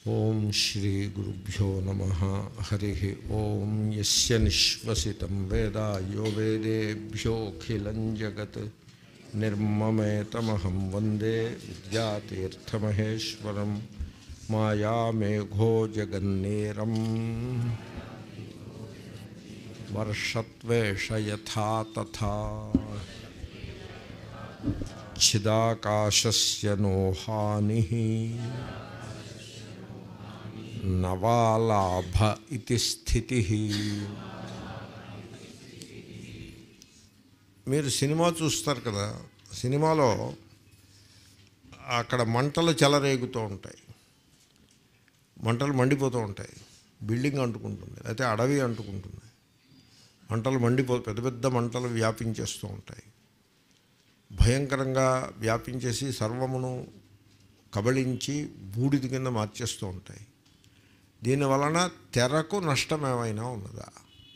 ఓం శ్రీ గురుభ్యో నమ హరి ఓం యస్య నిశ్వసితం వేద యో వేదేభ్యోఖిలం జగత్ నిర్మమేతమహం వందే విద్యాతీర్థమహేశ్వరం మాయామేఘో జగన్నేరం వర్షత్వేష యథా తథా చిదాకాశస్య నో హాని నవాలాభ ఇది స్థితి మీరు సినిమా చూస్తారు కదా సినిమాలో అక్కడ మంటలు చెలరేగుతూ ఉంటాయి మంటలు మండిపోతూ ఉంటాయి బిల్డింగ్ అంటుకుంటుంది అయితే అడవి అంటుకుంటుంది మంటలు మండిపో పెద్ద పెద్ద మంటలు వ్యాపించేస్తూ ఉంటాయి భయంకరంగా వ్యాపించేసి సర్వమును కబళించి బూడిద కింద మార్చేస్తూ ఉంటాయి దీని వలన తెరకు నష్టం ఏమైనా ఉన్నదా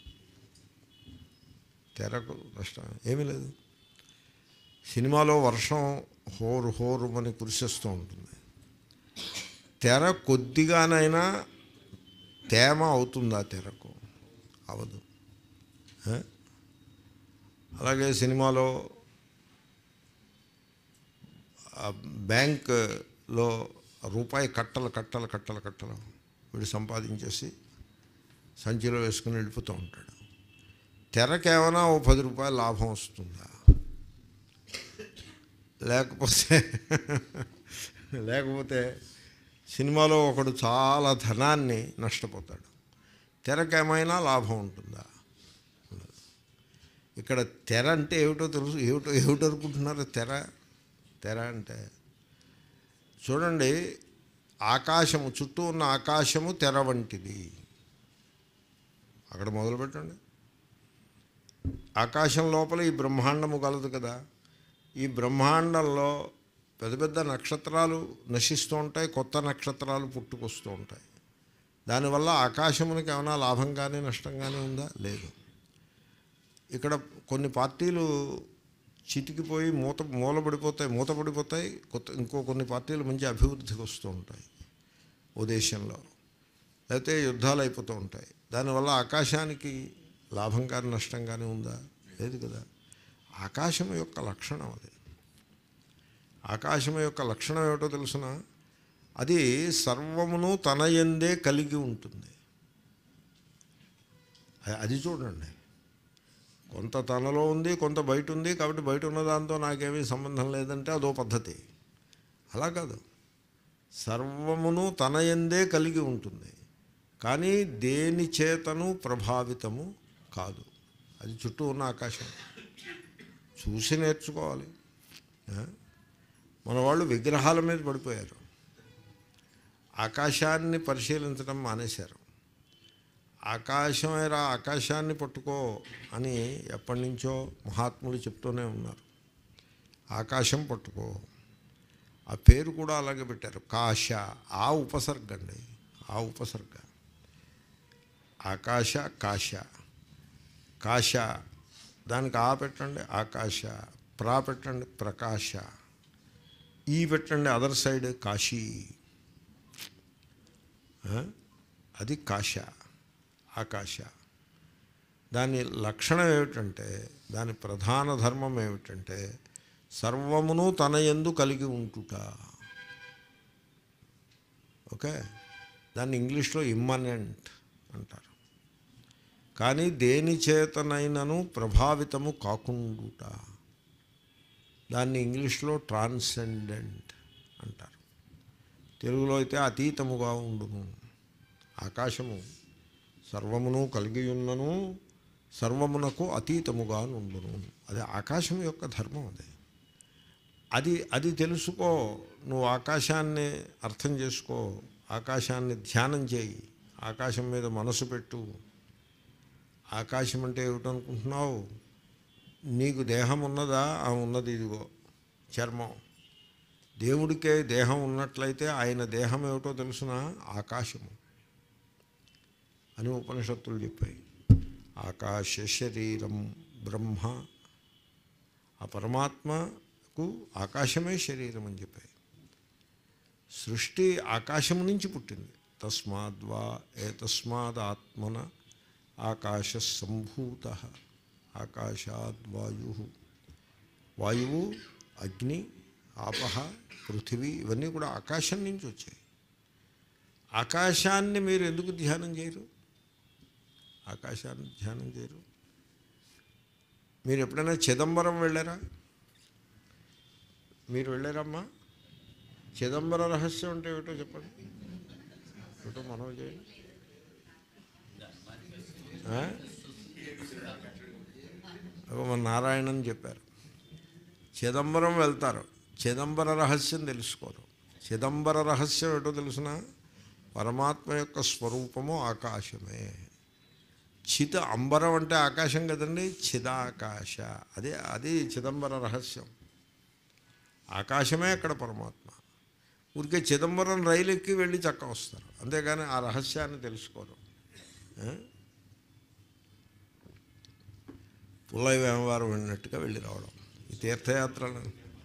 తెరకు నష్టం ఏమీ లేదు సినిమాలో వర్షం హోరు హోరుమని కురిసేస్తూ ఉంటుంది తెర కొద్దిగానైనా తేమ అవుతుందా తెరకు అవదు ఏ? అలాగే సినిమాలో ఆ బ్యాంక్లో రూపాయి కట్టలు కట్టలు కట్టలు కట్టలు వీడు సంపాదించేసి సంచిలో వేసుకుని వెళ్ళిపోతూ ఉంటాడు తెరకేమైనా ఓ పది రూపాయల లాభం వస్తుందా లేకపోతే లేకపోతే సినిమాలో ఒకడు చాలా ధనాన్ని నష్టపోతాడు తెరకేమైనా లాభం ఉంటుందా ఉండదు. ఇక్కడ తెర అంటే ఏమిటో తెలుసు ఏమిటో ఏమిటో అనుకుంటున్నారు తెర తెర అంటే చూడండి ఆకాశము చుట్టూ ఉన్న ఆకాశము తెర వంటిది అక్కడ మొదలు పెట్టండి ఆకాశం లోపల ఈ బ్రహ్మాండము కలదు కదా ఈ బ్రహ్మాండంలో పెద్ద పెద్ద నక్షత్రాలు నశిస్తూ ఉంటాయి కొత్త నక్షత్రాలు పుట్టుకొస్తూ ఉంటాయి దానివల్ల ఆకాశమునికి ఏమైనా లాభం కానీ నష్టం కానీ ఉందా లేదు ఇక్కడ కొన్ని పార్టీలు చితికిపోయి మూత మూలపడిపోతాయి మూతపడిపోతాయి కొత్త ఇంకో కొన్ని పార్టీలు మంచి అభివృద్ధికి వస్తూ ఉంటాయి ఓ దేశంలో లేకపోతే యుద్ధాలు అయిపోతూ ఉంటాయి దానివల్ల ఆకాశానికి లాభం కానీ నష్టం కానీ ఉందా లేదు కదా ఆకాశం యొక్క లక్షణం అది ఆకాశం యొక్క లక్షణం ఏమిటో తెలుసిన అది సర్వమును తన ఎందే కలిగి ఉంటుంది అ- అది చూడండి కొంత తనలో ఉంది కొంత బయట ఉంది కాబట్టి బయట ఉన్న దాంతో నాకేమీ సంబంధం లేదంటే అదో పద్ధతి అలా కాదు సర్వమును తన ఎందే కలిగి ఉంటుంది కానీ దేని చేతను ప్రభావితము కాదు అది చుట్టూ ఉన్న ఆకాశం చూసి నేర్చుకోవాలి ఆ? మన వాళ్ళు విగ్రహాల మీద పడిపోయారు ఆకాశాన్ని పరిశీలించడం మానేశారు ఆకాశమేరా ఆకాశాన్ని పట్టుకో అని ఎప్పటి నుంచో మహాత్ములు చెప్తూనే ఉన్నారు ఆకాశం పట్టుకో ఆ పేరు కూడా అలాగే పెట్టారు కాశ ఆ ఉపసర్గ అండి ఆ ఉపసర్గ ఆకాశ కాశ కాశ దానికి ఆ పెట్టండి ఆకాశ ప్రా పెట్టండి ప్రకాశ ఈ పెట్టండి అదర్ సైడ్ కాశీ ఆ? అది కాశ ఆకాశ దాని లక్షణం ఏమిటంటే దాని ప్రధాన ధర్మం ఏమిటంటే సర్వమును తన యందు కలిగి ఉంటుట ఓకే దాన్ని ఇంగ్లీష్లో ఇమ్మనెంట్ అంటారు కానీ దేని చేతనైనను ప్రభావితము కాకుండుట దాన్ని ఇంగ్లీష్లో ట్రాన్సెండెంట్ అంటారు తెలుగులో అయితే అతీతముగా ఉండును ఆకాశము సర్వమును కలిగి ఉన్నను సర్వమునకు అతీతముగా నుండును అది ఆకాశం యొక్క ధర్మం అది అది అది తెలుసుకో నువ్వు ఆకాశాన్ని అర్థం చేసుకో ఆకాశాన్ని ధ్యానం చేయి ఆకాశం మీద మనసు పెట్టు ఆకాశం అంటే ఏమిటనుకుంటున్నావు నీకు దేహం ఉన్నదా ఆ ఉన్నది ఇదిగో చర్మం దేవుడికే దేహం ఉన్నట్లయితే ఆయన దేహం ఏమిటో తెలుసిన ఆకాశము అని ఉపనిషత్తులు చెప్పాయి ఆకాశ శరీరం బ్రహ్మ ఆ పరమాత్మకు ఆకాశమే శరీరం అని చెప్పాయి సృష్టి ఆకాశం నుంచి పుట్టింది తస్మాద్వా ఏతస్మాదాత్మన ఆకాశ సంభూత ఆకాశాద్వాయు వాయువు అగ్ని ఆపహ పృథివీ ఇవన్నీ కూడా ఆకాశం నుంచి వచ్చాయి ఆకాశాన్ని మీరు ఎందుకు ధ్యానం చేయరు ఆకాశాన్ని ధ్యానం చేయరు మీరు ఎప్పుడైనా చిదంబరం వెళ్ళారా మీరు వెళ్ళారమ్మా చిదంబర రహస్యం అంటే ఏమిటో చెప్పండి ఏమిటో మనం చేయండి ఆ? అగో మన నారాయణని చెప్పారు చిదంబరం వెళ్తారు చిదంబర రహస్యం తెలుసుకోరు చిదంబర రహస్యం ఏటో తెలుసిన పరమాత్మ యొక్క స్వరూపము ఆకాశమే చిత అంబరం అంటే ఆకాశం కదండి చిదాకాశ అదే అది చిదంబర రహస్యం ఆకాశమే అక్కడ పరమాత్మ ఊరికే చిదంబరం రైలు ఎక్కి వెళ్ళి చక్క వస్తారు అంతేగాని ఆ రహస్యాన్ని తెలుసుకోరు ఆ? పుల్లయ్య వేమవారం వెళ్ళినట్టుగా వెళ్ళి రావడం ఈ తీర్థయాత్రలు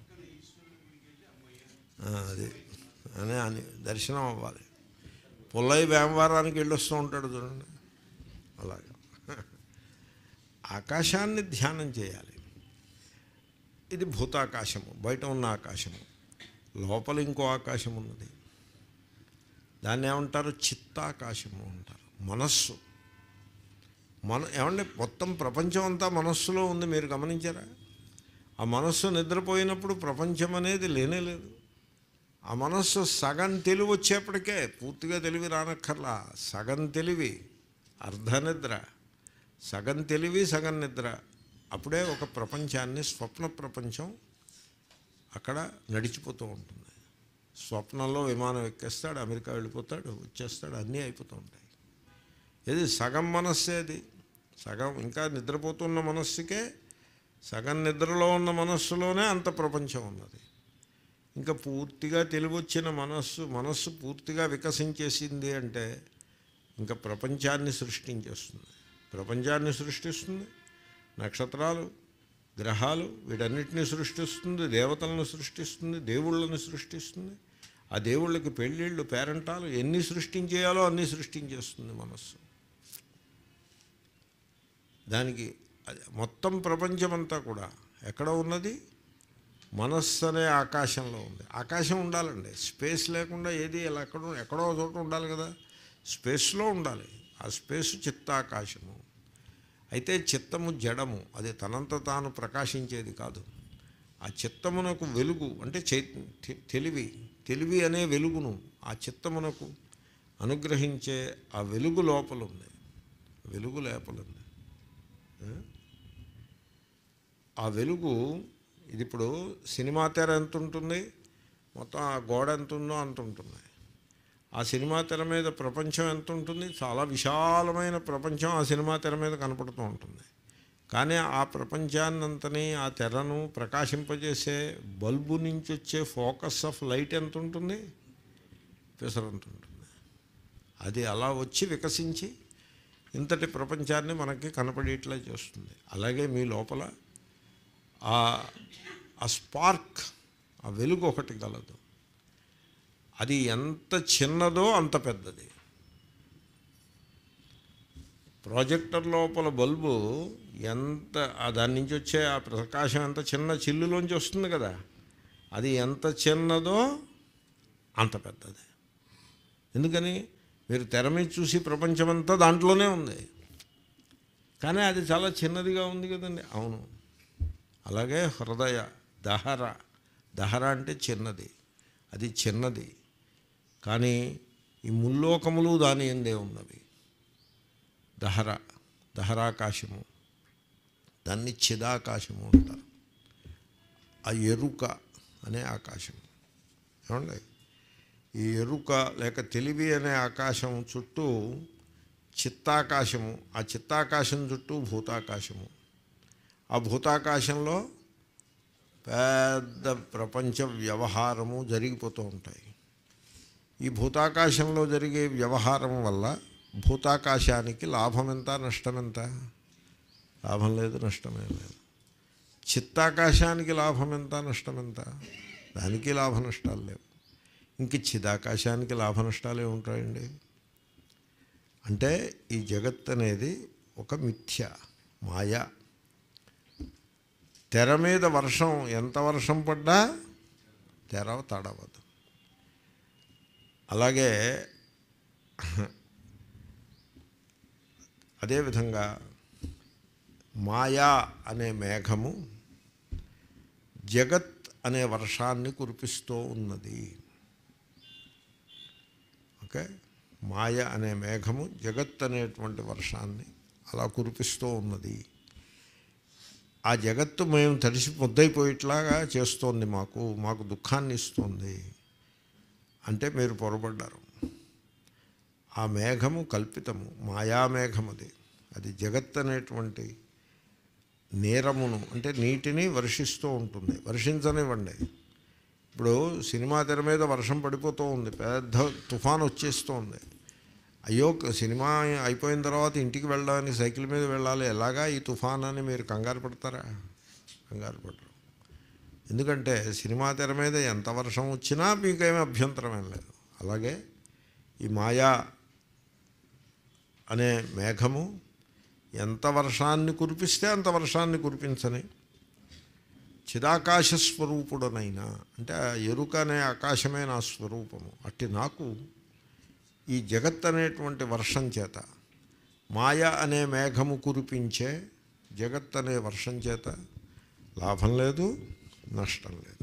ఆ, అది అని అని దర్శనం అవ్వాలి పుల్లయ్య వేమవారానికి వెళ్ళొస్తూ ఉంటాడు చూడండి అలాగా ఆకాశాన్ని ధ్యానం చేయాలి ఇది భూతాకాశము బయట ఉన్న ఆకాశము లోపల ఇంకో ఆకాశం ఉన్నది దాన్ని ఏమంటారు చిత్తాకాశము అంటారు మనస్సు మన ఏమంటే మొత్తం ప్రపంచం అంతా మనస్సులో ఉంది మీరు గమనించారా ఆ మనస్సు నిద్రపోయినప్పుడు ప్రపంచం అనేది లేనే లేదు ఆ మనస్సు సగం తెలివి వచ్చేప్పటికే పూర్తిగా తెలివి రానక్కర్లా సగం తెలివి అర్ధ నిద్ర సగం తెలివి సగం నిద్ర అప్పుడే ఒక ప్రపంచాన్ని స్వప్న ప్రపంచం అక్కడ నడిచిపోతూ ఉంటుంది స్వప్నంలో విమానం ఎక్కేస్తాడు అమెరికా వెళ్ళిపోతాడు వచ్చేస్తాడు అన్నీ అయిపోతూ ఉంటాయి ఇది సగం మనస్సే అది సగం ఇంకా నిద్రపోతున్న మనస్సుకే సగం నిద్రలో ఉన్న మనస్సులోనే అంత ప్రపంచం ఉన్నది ఇంకా పూర్తిగా తెలివొచ్చిన మనస్సు మనస్సు పూర్తిగా వికసించేసింది అంటే ఇంకా ప్రపంచాన్ని సృష్టించేస్తుంది ప్రపంచాన్ని సృష్టిస్తుంది నక్షత్రాలు గ్రహాలు వీటన్నిటిని సృష్టిస్తుంది దేవతలను సృష్టిస్తుంది దేవుళ్ళను సృష్టిస్తుంది ఆ దేవుళ్ళకి పెళ్ళిళ్ళు పేరంటాలు ఎన్ని సృష్టించేయాలో అన్నీ సృష్టించేస్తుంది మనస్సు దానికి అది మొత్తం ప్రపంచమంతా కూడా ఎక్కడ ఉన్నది మనస్సు అనే ఆకాశంలో ఉంది ఆకాశం ఉండాలండి స్పేస్ లేకుండా ఏది ఇలా ఎక్కడో ఎక్కడో ఒక చోట ఉండాలి కదా స్పేస్లో ఉండాలి ఆ స్పేస్ చిత్తాకాశము అయితే చిత్తము జడము అది తనంత తాను ప్రకాశించేది కాదు ఆ చిత్తమునకు వెలుగు అంటే చై తె- తెలివి తెలివి అనే వెలుగును ఆ చిత్తమునకు అనుగ్రహించే ఆ వెలుగు లోపల ఉంది వెలుగు లోపల ఉంది ఆ? ఆ వెలుగు ఇది ఇప్పుడు సినిమా తెర ఎంత ఉంటుంది మొత్తం ఆ గోడ ఎంత ఉందో అంత ఉంటుంది ఆ సినిమా తెర మీద ప్రపంచం ఎంత ఉంటుంది చాలా విశాలమైన ప్రపంచం ఆ సినిమా తెర మీద కనపడుతూ ఉంటుంది కానీ ఆ ప్రపంచాన్నంతని ఆ తెరను ప్రకాశింపజేసే బల్బు నుంచి వచ్చే ఫోకస్ ఆఫ్ లైట్ ఎంత ఉంటుంది పిసరంత ఉంటుంది అది అలా వచ్చి వికసించి ఇంతటి ప్రపంచాన్ని మనకి కనపడేట్లా చేస్తుంది అలాగే మీ లోపల ఆ ఆ స్పార్క్ ఆ వెలుగు ఒకటి గలదు అది ఎంత చిన్నదో అంత పెద్దది ప్రాజెక్టర్ లోపల బల్బు ఎంత ఆ దాని నుంచి వచ్చే ఆ ప్రకాశం ఎంత చిన్న చిల్లులోంచి వస్తుంది కదా అది ఎంత చిన్నదో అంత పెద్దది ఎందుకని మీరు తెర మీద చూసి ప్రపంచమంతా దాంట్లోనే ఉంది కానీ అది చాలా చిన్నదిగా ఉంది కదండి అవును అలాగే హృదయ దహర దహర అంటే చిన్నది అది చిన్నది కానీ ఈ ముల్లోకములు దాని ఎందే ఉన్నవి దహర దహరాకాశము దాన్ని చిదాకాశము అంటారు ఆ ఎరుక అనే ఆకాశం ఏమండి ఈ ఎరుక లేక తెలివి అనే ఆకాశం చుట్టూ చిత్తాకాశము ఆ చిత్తాకాశం చుట్టూ భూతాకాశము ఆ భూతాకాశంలో పెద్ద ప్రపంచ వ్యవహారము జరిగిపోతూ ఉంటాయి ఈ భూతాకాశంలో జరిగే వ్యవహారం వల్ల భూతాకాశానికి లాభం ఎంత నష్టం ఎంత లాభం లేదు నష్టమే లేదు చిత్తాకాశానికి లాభం ఎంత నష్టం ఎంత దానికి లాభ నష్టాలు లేవు ఇంక చిదాకాశానికి లాభ నష్టాలు ఏముంటాయండి అంటే ఈ జగత్ అనేది ఒక మిథ్య మాయ తెర మీద వర్షం ఎంత వర్షం పడ్డా తెర తడవదు అలాగే అదేవిధంగా మాయా అనే మేఘము జగత్ అనే వర్షాన్ని కురిపిస్తూ ఉన్నది ఓకే మాయ అనే మేఘము జగత్ అనేటువంటి వర్షాన్ని అలా కురిపిస్తూ ఉన్నది ఆ జగత్తు మేము తడిసి ముద్దైపోయేట్లాగా చేస్తోంది మాకు మాకు దుఃఖాన్ని ఇస్తుంది అంటే మీరు పొరపడ్డారు ఆ మేఘము కల్పితము మాయామేఘం అది అది జగత్ అనేటువంటి నీరమును అంటే నీటిని వర్షిస్తూ ఉంటుంది వర్షించనివ్వండి ఇప్పుడు సినిమా తెర మీద వర్షం పడిపోతూ ఉంది పెద్ద తుఫాన్ వచ్చేస్తోంది అయ్యో సినిమా అయిపోయిన తర్వాత ఇంటికి వెళ్ళడానికి సైకిల్ మీద వెళ్ళాలి ఎలాగా ఈ తుఫాన్ అని మీరు కంగారు పడతారా కంగారు పడరు ఎందుకంటే సినిమా తెర మీద ఎంత వర్షం వచ్చినా మీకేమీ అభ్యంతరం ఏం లేదు అలాగే ఈ మాయా అనే మేఘము ఎంత వర్షాన్ని కురిపిస్తే అంత వర్షాన్ని కురిపించని చిదాకాశ స్వరూపుడనైనా అంటే ఆ ఎరుక అనే ఆకాశమే నా స్వరూపము అట్టి నాకు ఈ జగత్ అనేటువంటి వర్షం చేత మాయ అనే మేఘము కురిపించే జగత్ అనే వర్షం చేత లాభం లేదు నష్టం లేదు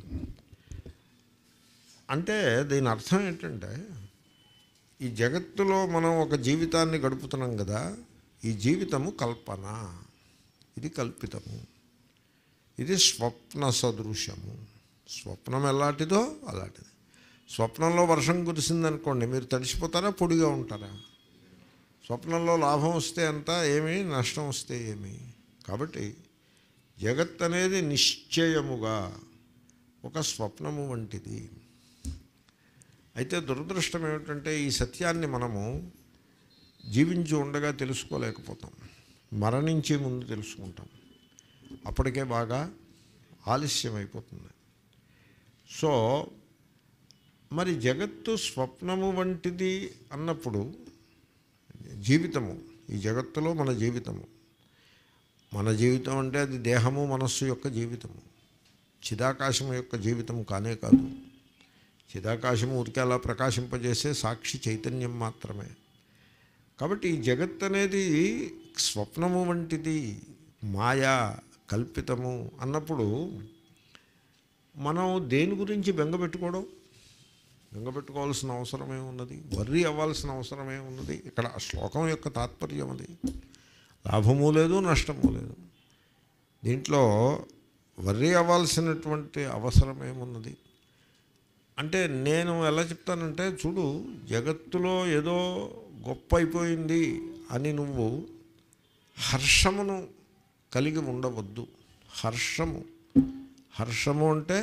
అంటే దీని అర్థం ఏంటంటే ఈ జగత్తులో మనం ఒక జీవితాన్ని గడుపుతున్నాం కదా ఈ జీవితము కల్పన ఇది కల్పితము ఇది స్వప్న సదృశము స్వప్నం ఎలాంటిదో అలాంటిది స్వప్నంలో వర్షం కురిసిందనుకోండి మీరు తడిసిపోతారా పొడిగా ఉంటారా స్వప్నంలో లాభం వస్తే ఎంత ఏమి నష్టం వస్తే ఏమి కాబట్టి జగత్ అనేది నిశ్చయముగా ఒక స్వప్నము వంటిది అయితే దురదృష్టం ఏమిటంటే ఈ సత్యాన్ని మనము జీవించి ఉండగా తెలుసుకోలేకపోతాం మరణించే ముందు తెలుసుకుంటాం అప్పటికే బాగా ఆలస్యం అయిపోతుంది సో మరి జగత్తు స్వప్నము వంటిది అన్నప్పుడు జీవితము ఈ జగత్తులో మన జీవితము మన జీవితం అంటే అది దేహము మనస్సు యొక్క జీవితము చిదాకాశం యొక్క జీవితం కానే కాదు చిదాకాశము ఊరికే అలా ప్రకాశింపజేసే సాక్షి చైతన్యం మాత్రమే కాబట్టి ఈ జగత్ అనేది స్వప్నము వంటిది మాయా కల్పితము అన్నప్పుడు మనం దేని గురించి బెంగపెట్టుకోవడం బెంగపెట్టుకోవాల్సిన అవసరమే ఉన్నది వర్రీ అవ్వాల్సిన అవసరమే ఉన్నది ఇక్కడ ఆ శ్లోకం యొక్క తాత్పర్యం అది లాభము లేదు నష్టము లేదు దీంట్లో వర్రీ అవ్వాల్సినటువంటి అవసరం ఏమున్నది అంటే నేను ఎలా చెప్తానంటే చూడు జగత్తులో ఏదో గొప్ప అయిపోయింది అని నువ్వు హర్షమును కలిగి ఉండవద్దు హర్షము హర్షము అంటే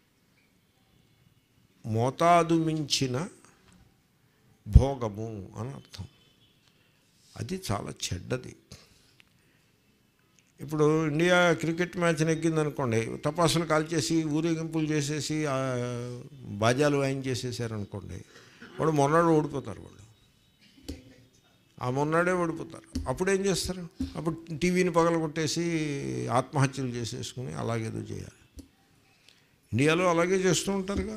మోతాదు మించిన భోగము అని అర్థం అది చాలా చెడ్డది ఇప్పుడు ఇండియా క్రికెట్ మ్యాచ్ నెగ్గిందనుకోండి టపాసులు కాల్చేసి ఊరేగింపులు చేసేసి ఆ బాజాలు వాయించేసేసారనుకోండి వాడు మొన్నాడు ఓడిపోతారు వాళ్ళు ఆ మొన్నాడే ఓడిపోతారు అప్పుడు ఏం చేస్తారు అప్పుడు టీవీని పగలగొట్టేసి ఆత్మహత్యలు చేసేసుకుని అలాగేదో చేయాలి ఇండియాలో అలాగే చేస్తూ ఉంటారుగా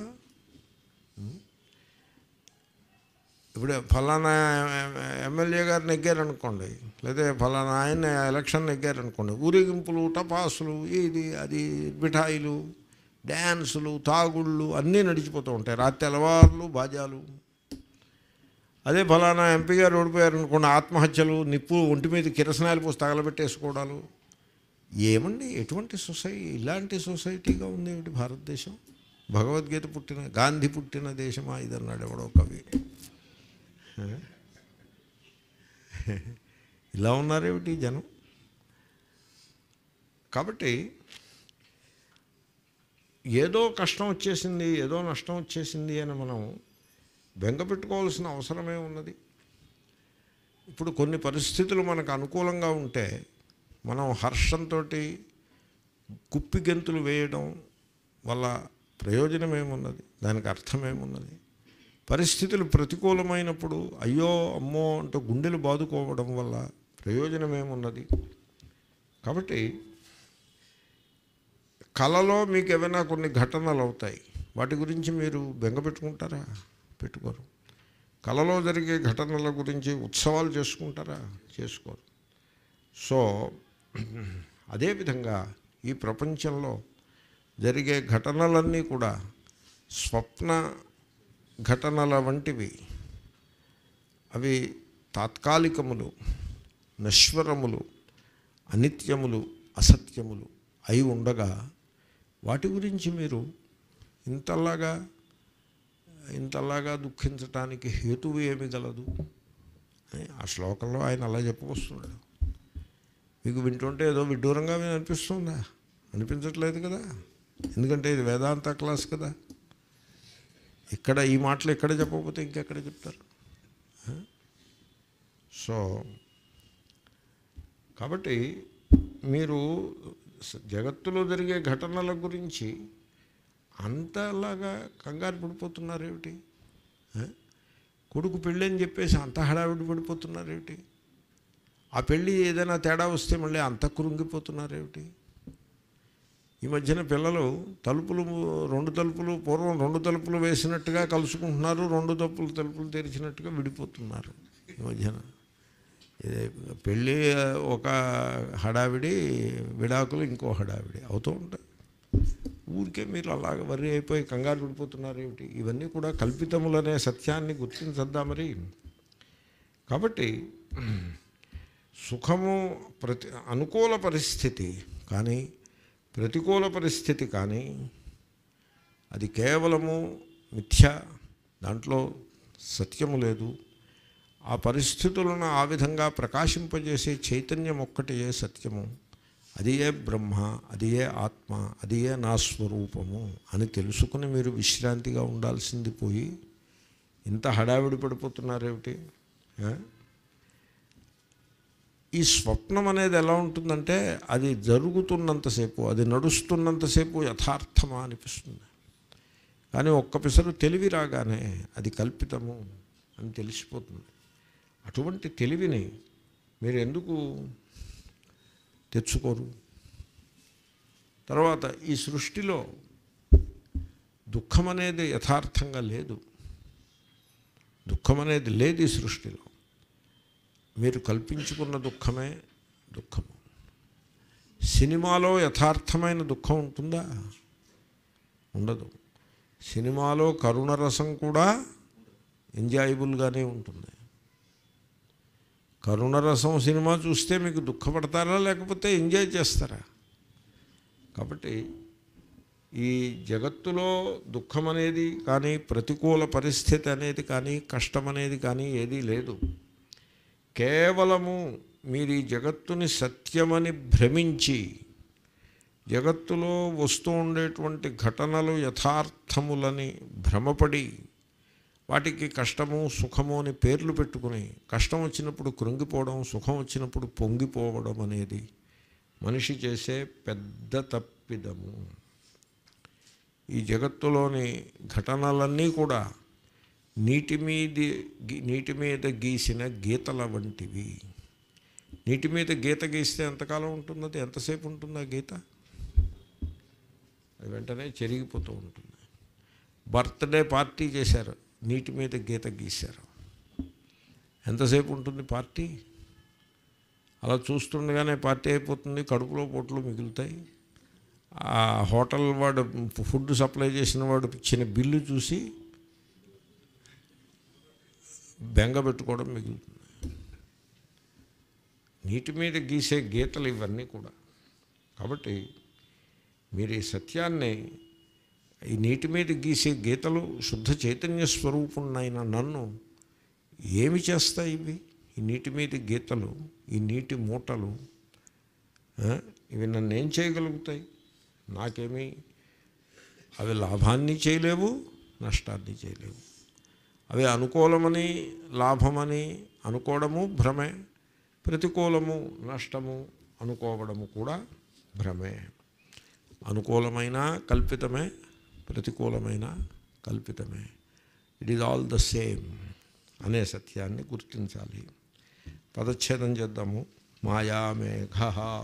ఇప్పుడు ఫలానా ఎమ్మెల్యే గారు నెగ్గారనుకోండి లేదా ఫలానా ఆయన ఎలక్షన్ నెగ్గారనుకోండి ఊరేగింపులు టపాసులు ఇది అది మిఠాయిలు డ్యాన్సులు తాగుళ్ళు అన్నీ నడిచిపోతూ ఉంటాయి రాత్రి తెల్లవారులు బాజాలు అదే ఫలానా ఎంపీ గారు ఓడిపోయారు అనుకోండి ఆత్మహత్యలు నిప్పు ఒంటి మీద కిరసనాయలు పోసి తగలబెట్టేసుకోవడాలు ఏమండి ఎటువంటి సొసైటీ ఇలాంటి సొసైటీగా ఉంది ఏమిటి భారతదేశం భగవద్గీత పుట్టిన గాంధీ పుట్టిన దేశమా ఇదన్నాడు ఎవడో కవి ఇలా ఉన్నారేమిటి జనం కాబట్టి ఏదో కష్టం వచ్చేసింది ఏదో నష్టం వచ్చేసింది అని మనం బెంగ పెట్టుకోవాల్సిన అవసరమే ఉన్నది ఇప్పుడు కొన్ని పరిస్థితులు మనకు అనుకూలంగా ఉంటే మనం హర్షంతో కుప్పి గెంతులు వేయడం వల్ల ప్రయోజనం ఏమున్నది దానికి అర్థం ఏమున్నది పరిస్థితులు ప్రతికూలమైనప్పుడు అయ్యో అమ్మో అంటూ గుండెలు బాదుకోవడం వల్ల ప్రయోజనమేమున్నది కాబట్టి కళలో మీకు ఏమైనా కొన్ని ఘటనలు అవుతాయి వాటి గురించి మీరు బెంగ పెట్టుకుంటారా పెట్టుకోరు కళలో జరిగే ఘటనల గురించి ఉత్సవాలు చేసుకుంటారా చేసుకోరు సో అదేవిధంగా ఈ ప్రపంచంలో జరిగే ఘటనలన్నీ కూడా స్వప్న ఘటనల వంటివి అవి తాత్కాలికములు నశ్వరములు అనిత్యములు అసత్యములు అయి ఉండగా వాటి గురించి మీరు ఇంతలాగా ఇంతలాగా దుఃఖించటానికి హేతువు ఏమి గలదు అని ఆ శ్లోకంలో ఆయన అలా చెప్పవస్తున్నాడు మీకు వింటుంటే ఏదో విడ్డూరంగా మీకు అనిపిస్తుందా అనిపించట్లేదు కదా ఎందుకంటే ఇది వేదాంత క్లాస్ కదా ఇక్కడ ఈ మాటలు ఎక్కడ చెప్పకపోతే ఇంకెక్కడ చెప్తారు ఆ? సో కాబట్టి మీరు స- జగత్తులో జరిగే ఘటనల గురించి అంతలాగా కంగారు పడిపోతున్నారేమిటి ఆ? కొడుకు పెళ్ళి అని చెప్పేసి అంత హడావిడి పడిపోతున్నారేమిటి ఆ పెళ్ళి ఏదైనా తేడా వస్తే మళ్ళీ అంత కృంగిపోతున్నారేమిటి ఈ మధ్యన పిల్లలు తలుపులు రెండు తలుపులు పూర్వం రెండు తలుపులు వేసినట్టుగా కలుసుకుంటున్నారు రెండు తలుపులు తలుపులు తెరిచినట్టుగా విడిపోతున్నారు ఈ మధ్యన ఇది పెళ్ళి ఒక హడావిడి విడాకులు ఇంకో హడావిడి అవుతూ ఉంటాయి ఊరికే మీరు అలాగ వర్రి అయిపోయి కంగారు పడిపోతున్నారు ఏమిటి ఇవన్నీ కూడా కల్పితములనే సత్యాన్ని గుర్తించద్దా మరి కాబట్టి సుఖము ప్రతి అనుకూల పరిస్థితి కానీ ప్రతికూల పరిస్థితి కానీ అది కేవలము మిథ్య దాంట్లో సత్యము లేదు ఆ పరిస్థితులను ఆ విధంగా ప్రకాశింపజేసే చైతన్యం ఒక్కటియే సత్యము అది ఏ బ్రహ్మ అది ఏ ఆత్మ అది ఏ నా స్వరూపము అని తెలుసుకుని మీరు విశ్రాంతిగా ఉండాల్సింది పోయి ఇంత హడావిడి పడిపోతున్నారేమిటి ఆ? ఈ స్వప్నం అనేది ఎలా ఉంటుందంటే అది జరుగుతున్నంతసేపు అది నడుస్తున్నంతసేపు యథార్థమా అనిపిస్తుంది కానీ ఒక్క పిసరు తెలివి రాగానే అది కల్పితము అని తెలిసిపోతుంది అటువంటి తెలివిని మీరు ఎందుకు తెచ్చుకోరు తర్వాత ఈ సృష్టిలో దుఃఖం అనేది యథార్థంగా లేదు దుఃఖం అనేది లేదు ఈ సృష్టిలో మీరు కల్పించుకున్న దుఃఖమే దుఃఖము సినిమాలో యథార్థమైన దుఃఖం ఉంటుందా ఉండదు సినిమాలో కరుణరసం కూడా ఎంజాయబుల్గానే ఉంటుంది కరుణరసం సినిమా చూస్తే మీకు దుఃఖపడతారా లేకపోతే ఎంజాయ్ చేస్తారా కాబట్టి ఈ జగత్తులో దుఃఖం అనేది కానీ ప్రతికూల పరిస్థితి అనేది కానీ కష్టం అనేది కానీ ఏదీ లేదు కేవలము మీరు ఈ జగత్తుని సత్యమని భ్రమించి జగత్తులో వస్తూ ఉండేటువంటి ఘటనలు యథార్థములని భ్రమపడి వాటికి కష్టము సుఖము అని పేర్లు పెట్టుకుని కష్టం వచ్చినప్పుడు కృంగిపోవడం సుఖం వచ్చినప్పుడు పొంగిపోవడం అనేది మనిషి చేసే పెద్ద తప్పిదము ఈ జగత్తులోని ఘటనలన్నీ కూడా నీటి మీది గి- నీటి మీద గీసిన గీతల వంటివి నీటి మీద గీత గీస్తే ఎంతకాలం ఉంటున్నది ఎంతసేపు ఉంటుంది ఆ గీత అది వెంటనే చెరిగిపోతూ ఉంటుంది బర్త్డే పార్టీ చేశారు నీటి మీద గీత గీశారు ఎంతసేపు ఉంటుంది పార్టీ అలా చూస్తుండగానే పార్టీ అయిపోతుంది కడుపులో పొట్లు మిగులుతాయి ఆ హోటల్ వాడు ఫుడ్ సప్లై చేసిన వాడు ఇచ్చిన బిల్లు చూసి బెంగ పెట్టుకోవడం మిగులుతుంది నీటి మీద గీసే గీతలు ఇవన్నీ కూడా కాబట్టి మీరు ఈ సత్యాన్ని ఈ నీటి మీద గీసే గీతలు శుద్ధ చైతన్య స్వరూపుణ్ణైన నన్ను ఏమి చేస్తాయి ఇవి ఈ నీటి మీద గీతలు ఈ నీటి మూటలు ఆ, ఇవి నన్ను ఏం చేయగలుగుతాయి నాకేమీ అవి లాభాన్ని చేయలేవు నష్టాన్ని చేయలేవు అవి అనుకూలమని లాభమని అనుకోవడము భ్రమే ప్రతికూలము నష్టము అనుకోవడము కూడా భ్రమే అనుకూలమైన కల్పితమే ప్రతికూలమైన కల్పితమే it is all the same అనే సత్యాన్ని గుర్తించాలి పదచ్ఛేదం చేద్దాము మాయామేఘ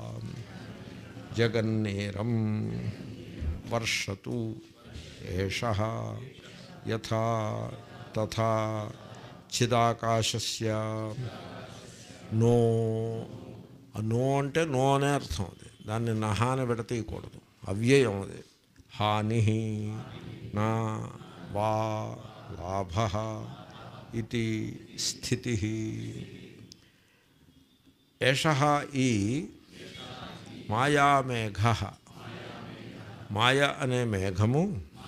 జగన్నేరం వర్షతు ఏష యథా తథా చిదాకాశస్య నో ఆ నో అంటే నో అనే అర్థం అది దాన్ని నహాని విడతీయకూడదు అవ్యయం అది హాని నా వా లాభ ఇది స్థితి ఏష ఈ మాయామేఘ మాయ అనే మేఘము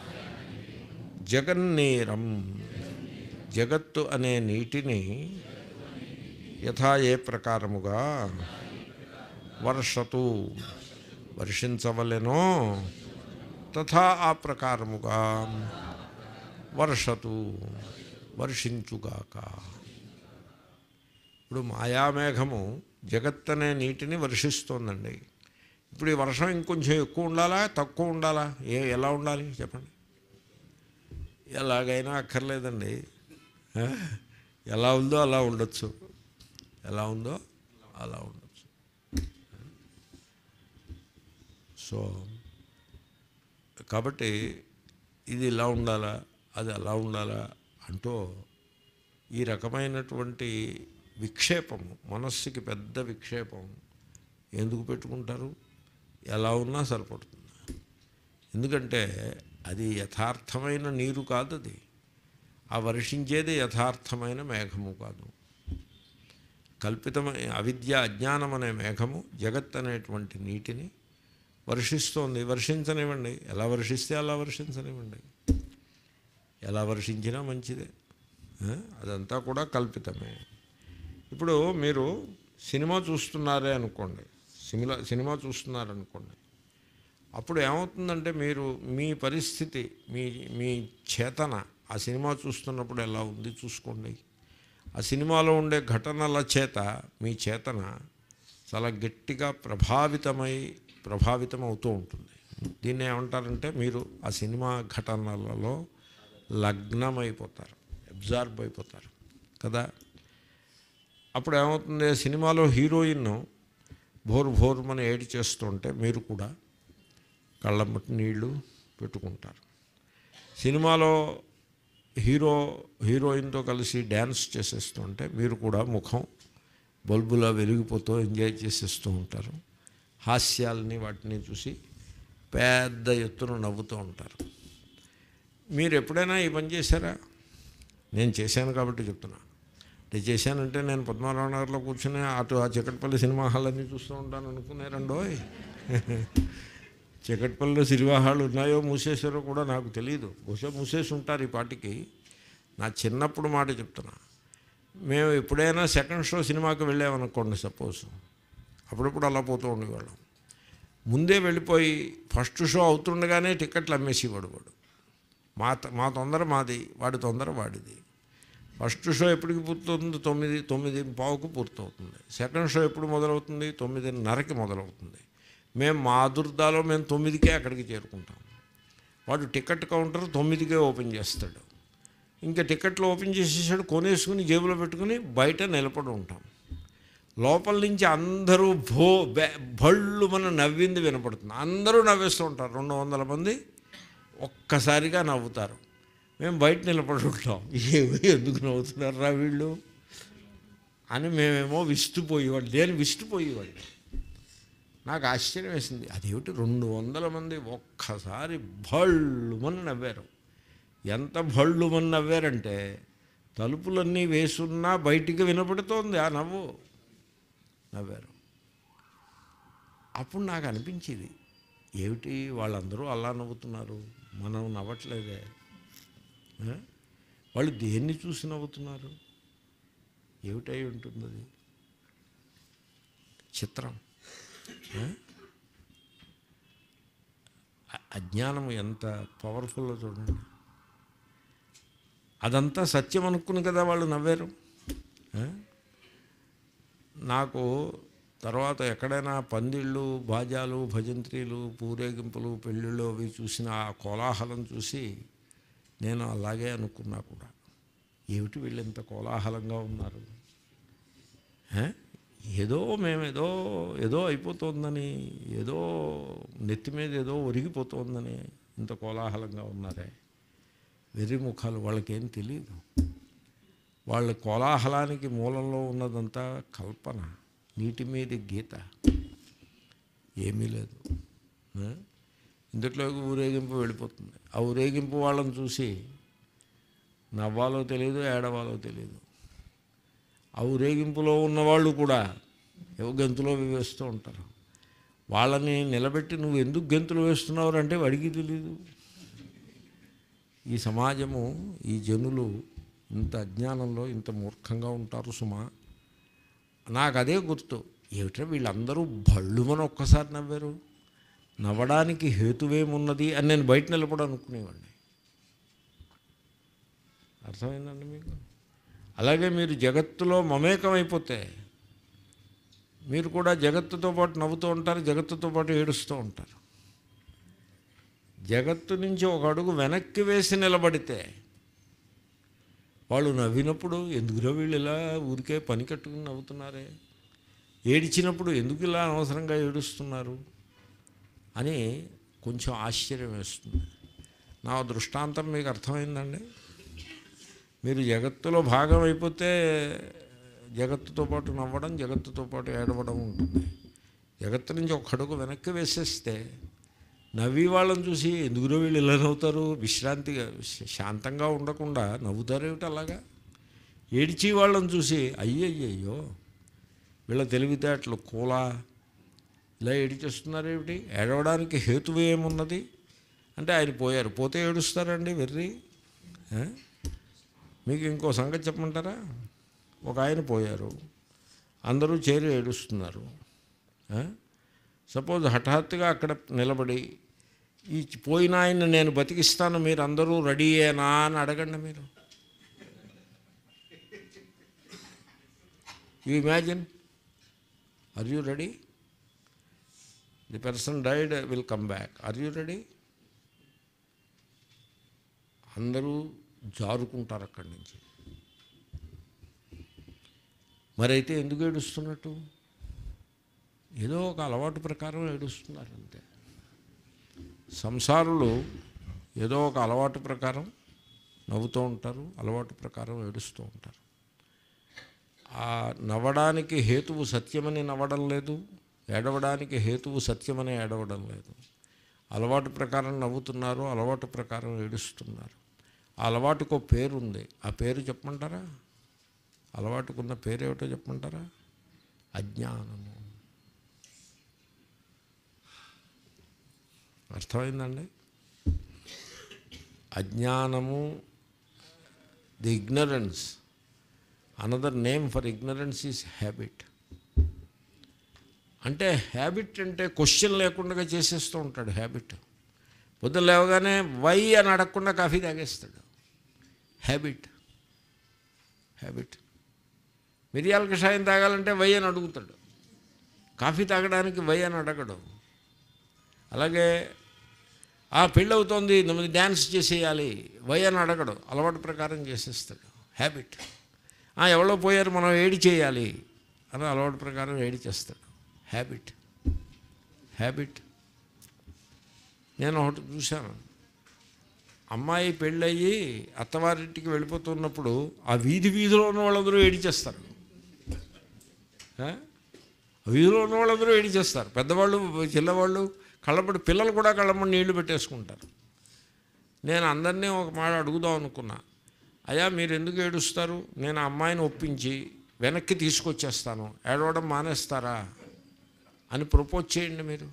జగన్నీరం జగత్తు అనే నీటిని యథా ఏ ప్రకారముగా వర్షతు వర్షించవలెనో తథా ఆ ప్రకారముగా వర్షతు వర్షించుగాక ఇప్పుడు మాయామేఘము జగత్ అనే నీటిని వర్షిస్తోందండి ఇప్పుడు ఈ వర్షం ఇంకొంచెం ఎక్కువ ఉండాలా తక్కువ ఉండాలా ఏ ఎలా ఉండాలి చెప్పండి ఎలాగైనా అక్కర్లేదండి ఆ? ఎలా ఉందో అలా ఉండొచ్చు ఎలా ఉందో అలా ఉండొచ్చు సో కాబట్టి ఇది ఇలా ఉండాలా అది అలా ఉండాలా అంటూ ఈ రకమైనటువంటి విక్షేపము మనస్సుకి పెద్ద విక్షేపం ఎందుకు పెట్టుకుంటారు ఎలా ఉన్నా సరిపడుతుంది ఎందుకంటే అది యథార్థమైన నీరు కాదు అది ఆ వర్షించేది యథార్థమైన మేఘము కాదు కల్పితమైన అవిద్య అజ్ఞానం అనే మేఘము జగత్ అనేటువంటి నీటిని వర్షిస్తోంది వర్షించనివ్వండి ఎలా వర్షిస్తే అలా వర్షించనివ్వండి ఎలా వర్షించినా మంచిదే ఆ? అదంతా కూడా కల్పితమే ఇప్పుడు మీరు సినిమా చూస్తున్నారే అనుకోండి సినిమా సినిమా చూస్తున్నారనుకోండి అప్పుడు ఏమవుతుందంటే మీరు మీ పరిస్థితి మీ మీ చేతన ఆ సినిమా చూస్తున్నప్పుడు ఎలా ఉంది చూసుకోండి ఆ సినిమాలో ఉండే ఘటనల చేత మీ చేతన చాలా గట్టిగా ప్రభావితమై ప్రభావితం అవుతూ ఉంటుంది దీన్ని ఏమంటారంటే మీరు ఆ సినిమా ఘటనలలో లగ్నమైపోతారు అబ్జార్బ్ అయిపోతారు కదా అప్పుడు ఏమవుతుంది సినిమాలో హీరోయిన్ భోరు భోరుమని ఏడి చేస్తుంటే మీరు కూడా కళ్ళమ్మటి నీళ్లు పెట్టుకుంటారు సినిమాలో హీరో హీరోయిన్తో కలిసి డ్యాన్స్ చేసేస్తుంటే మీరు కూడా ముఖం బల్బులా వెలిగిపోతూ ఎంజాయ్ చేసేస్తూ ఉంటారు హాస్యాలని వాటిని చూసి పెద్ద ఎత్తున నవ్వుతూ ఉంటారు మీరు ఎప్పుడైనా ఈ పని చేశారా నేను చేశాను కాబట్టి చెప్తున్నా అంటే చేశానంటే నేను పద్మారావు నగర్లో కూర్చుని అటు ఆ చికట్పల్లి సినిమా హాల్ అన్నీ చూస్తూ ఉంటాను అనుకున్నారండోయ్ చికట్పల్లిలో సినిమా హాల్ ఉన్నాయో మూసేసారో కూడా నాకు తెలియదు బహుశా మూసేసి ఉంటారు ఈ పాటికి నా చిన్నప్పుడు మాట చెప్తున్నా మేము ఎప్పుడైనా సెకండ్ షో సినిమాకి వెళ్ళామనుకోండి సపోజ్ అప్పుడప్పుడు అలా పోతూ ఉండేవాళ్ళం ముందే వెళ్ళిపోయి ఫస్ట్ షో అవుతుండగానే టికెట్లు అమ్మేసేవాడు వాడు మా త- మా తొందర మాది వాడి తొందర వాడిది ఫస్ట్ షో ఎప్పటికి పూర్తవుతుంది తొమ్మిది తొమ్మిది పావుకు పూర్తవుతుంది సెకండ్ షో ఎప్పుడు మొదలవుతుంది తొమ్మిదిన్నరకి మొదలవుతుంది మేము మా దుర్దాలో మేము తొమ్మిదికే అక్కడికి చేరుకుంటాం వాడు టికెట్ కౌంటర్ తొమ్మిదికే ఓపెన్ చేస్తాడు ఇంకా టికెట్లు ఓపెన్ చేసేసాడు కొనేసుకుని జేబులో పెట్టుకుని బయట నిలబడి ఉంటాం లోపల నుంచి అందరూ భో బె భళ్ళు మన నవ్వింది వినపడుతుంది అందరూ నవ్వేస్తూ ఉంటారు రెండు వందల మంది ఒక్కసారిగా నవ్వుతారు మేము బయట నిలబడి ఉంటాం ఏమి ఎందుకు నవ్వుతున్నారు రా వీళ్ళు అని మేమేమో విస్తుపోయేవాళ్ళు దేని విస్తుపోయేవాళ్ళు నాకు ఆశ్చర్యం వేసింది అదేమిటి రెండు వందల మంది ఒక్కసారి భళ్ళుమని నవ్వారు ఎంత భళ్ళుమని నవ్వారంటే తలుపులన్నీ వేసున్నా బయటికి వినపడుతోంది ఆ నవ్వు నవ్వారు అప్పుడు నాకు అనిపించేది ఏమిటి వాళ్ళందరూ అలా నవ్వుతున్నారు మనం నవ్వట్లేదే ఆ? వాళ్ళు దేన్ని చూసి నవ్వుతున్నారు ఏమిటై ఉంటుంది అది చిత్రం ఆ? అ- అజ్ఞానం ఎంత పవర్ఫుల్లో చూడండి అదంతా సత్యం అనుకుని కదా వాళ్ళు నవ్వారు ఆ? నాకు తర్వాత ఎక్కడైనా పందిళ్ళు బాజాలు భజంత్రీలు పూరేగింపులు పెళ్ళిళ్ళు అవి చూసిన ఆ కోలాహలం చూసి నేను అలాగే అనుకున్నా కూడా ఏమిటి వీళ్ళు ఇంత కోలాహలంగా ఉన్నారు హే? ఏదో మేమేదో ఏదో అయిపోతుందని ఏదో నెత్తి మీద ఏదో ఒరిగిపోతుందని ఇంత కోలాహలంగా ఉన్నారే వెర్రి ముఖాలు వాళ్ళకేం తెలియదు వాళ్ళ కోలాహలానికి మూలంలో ఉన్నదంతా కల్పన నీటి మీద గీత ఏమీ లేదు ఆ? ఇందులోకి ఊరేగింపు వెళ్ళిపోతుంది ఆ ఊరేగింపు వాళ్ళని చూసి నవ్వాలో తెలియదు ఏడవాలో తెలియదు ఆ ఊరేగింపులో ఉన్నవాళ్ళు కూడా ఏవో గెంతులో వేస్తూ ఉంటారు వాళ్ళని నిలబెట్టి నువ్వు ఎందుకు గెంతులు వేస్తున్నావు అంటే వాడికి తెలియదు ఈ సమాజము ఈ జనులు ఇంత అజ్ఞానంలో ఇంత మూర్ఖంగా ఉంటారు సుమా నాకు అదే గుర్తు ఏమిట్రా వీళ్ళందరూ భళ్ళుమని ఒక్కసారి నవ్వారు నవ్వడానికి హేతువేమున్నది అని నేను బయట నిలబడి అనుకునేవాడిని అర్థమైందండి మీకు అలాగే మీరు జగత్తులో మమేకమైపోతే మీరు కూడా జగత్తుతో పాటు నవ్వుతూ ఉంటారు జగత్తుతో పాటు ఏడుస్తూ ఉంటారు జగత్తు నుంచి ఒక అడుగు వెనక్కి వేసి నిలబడితే వాళ్ళు నవ్వినప్పుడు ఎందుకురా వీళ్ళు ఇలా ఊరికే పని కట్టుకుని నవ్వుతున్నారే ఏడిచినప్పుడు ఎందుకు ఇలా అనవసరంగా ఏడుస్తున్నారు అని కొంచెం ఆశ్చర్యం వేస్తుంది నా దృష్టాంతం మీకు అర్థమైందండి మీరు జగత్తులో భాగం అయిపోతే జగత్తుతో పాటు నవ్వడం జగత్తుతో పాటు ఏడవడం ఉంటుంది జగత్తు నుంచి ఒక అడుగు వెనక్కి వేసేస్తే నవ్వి వాళ్ళని చూసి ఎందుకురో వీళ్ళు ఇలా నవ్వుతారు విశ్రాంతిగా శాంతంగా ఉండకుండా నవ్వుతారేమిటి అలాగా ఏడిచి వాళ్ళని చూసి అయ్యయ్యయ్యో వీళ్ళ తెలివితేటలు కూలా ఇలా ఏడిచేస్తున్నారేమిటి ఏడవడానికి హేతువు ఏమున్నది అంటే ఆయన పోయారు పోతే ఏడుస్తారండి వెర్రి ఆ? మీకు ఇంకో సంగతి చెప్పమంటారా ఒక ఆయన పోయారు అందరూ చేరి ఏడుస్తున్నారు సపోజ్ హఠాత్తుగా అక్కడ నిలబడి ఈ పోయిన ఆయన నేను బతికిస్తాను మీరు అందరూ రెడీయేనా అని అడగండి మీరు you imagine are you ready the person died will come back are you ready అందరూ జారుకుంటారు అక్కడి నుంచి మరైతే ఎందుకు ఏడుస్తున్నట్టు ఏదో ఒక అలవాటు ప్రకారం ఏడుస్తున్నారు అంతే సంసారులు ఏదో ఒక అలవాటు ప్రకారం నవ్వుతూ ఉంటారు అలవాటు ప్రకారం ఏడుస్తూ ఉంటారు ఆ నవ్వడానికి హేతువు సత్యమని నవ్వడం లేదు ఏడవడానికి హేతువు సత్యమని ఏడవడం లేదు అలవాటు ప్రకారం నవ్వుతున్నారు అలవాటు ప్రకారం ఏడుస్తున్నారు ఆ అలవాటుకు ఒక పేరు ఉంది ఆ పేరు చెప్పమంటారా అలవాటుకున్న పేరేమిటో చెప్పమంటారా అజ్ఞానము అర్థమైందండి అజ్ఞానము the ignorance another name for ignorance is habit అంటే హ్యాబిట్ అంటే క్వశ్చన్ లేకుండా చేసేస్తూ ఉంటాడు హ్యాబిట్ పొద్దున లేవగానే వై అని అడగకుండా కాఫీ తాగేస్తాడు హ్యాబిట్ హ్యాబిట్ మిరియాల కషాయం తాగాలంటే వై అని అడుగుతాడు కాఫీ తాగడానికి వై అని అడగడు అలాగే ఆ పెళ్ళి అవుతోంది నమ్మ డ్యాన్స్ చేసేయాలి వై అని అడగడు అలవాటు ప్రకారం చేసేస్తాడు హ్యాబిట్ ఎవరో పోయారు మనం ఏడి చేయాలి అని అలవాటు ప్రకారం ఏడి చేస్తాడు హ్యాబిట్ హ్యాబిట్ నేను ఒకటి చూశాను అమ్మాయి పెళ్ళయ్యి అత్తవారింటికి వెళ్ళిపోతున్నప్పుడు ఆ వీధి వీధిలో ఉన్న వాళ్ళందరూ ఏడిచేస్తారు ఆ? వీధిలో ఉన్న వాళ్ళందరూ ఏడిచేస్తారు పెద్దవాళ్ళు చిన్నవాళ్ళు కళ్ళబడి పిల్లలు కూడా కళ్ళబడి నీళ్లు పెట్టేసుకుంటారు నేను అందరినీ ఒక మాట అడుగుదాం అనుకున్నా అయ్యా మీరు ఎందుకు ఏడుస్తారు నేను ఆ అమ్మాయిని ఒప్పించి వెనక్కి తీసుకొచ్చేస్తాను ఏడవడం మానేస్తారా అని ప్రపోజ్ చేయండి మీరు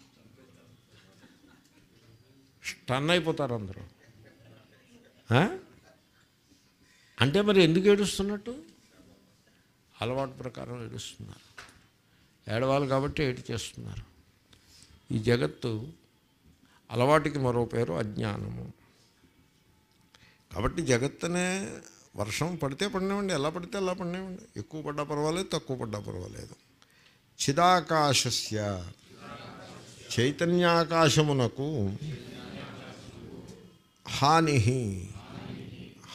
స్టన్ అయిపోతారు అందరూ ఆ? అంటే మరి ఎందుకు ఏడుస్తున్నట్టు అలవాటు ప్రకారం ఏడుస్తున్నారు ఏడవాలి కాబట్టి ఏడు చేస్తున్నారు ఈ జగత్తు అలవాటుకి మరో పేరు అజ్ఞానము కాబట్టి జగత్తనే వర్షం పడితే పడినామండి ఎలా పడితే అలా పడినామండి ఎక్కువ పడ్డా పర్వాలేదు తక్కువ పడ్డా పర్వాలేదు చిదాకాశస్య చైతన్యాకాశమునకు హాని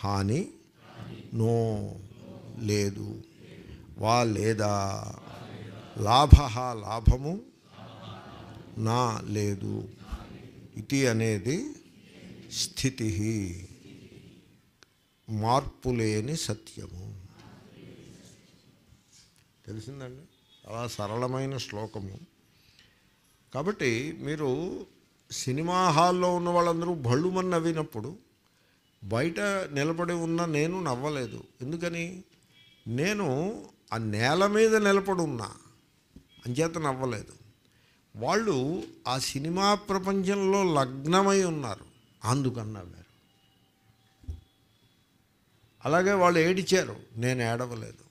హాని నో లేదు వా లేదా లాభ లాభము నా లేదు ఇది అనేది స్థితి మార్పు లేని సత్యము తెలిసిందండి చాలా సరళమైన శ్లోకము కాబట్టి మీరు సినిమా హాల్లో ఉన్న వాళ్ళందరూ భళ్ళుమని నవ్వినప్పుడు బయట నిలబడి ఉన్న నేను నవ్వలేదు ఎందుకని నేను ఆ నేల మీద నిలబడి ఉన్నా అంచేత నవ్వలేదు వాళ్ళు ఆ సినిమా ప్రపంచంలో లగ్నమై ఉన్నారు అందుకని నవ్వారు అలాగే వాళ్ళు ఏడిచారు నేను ఏడవలేదు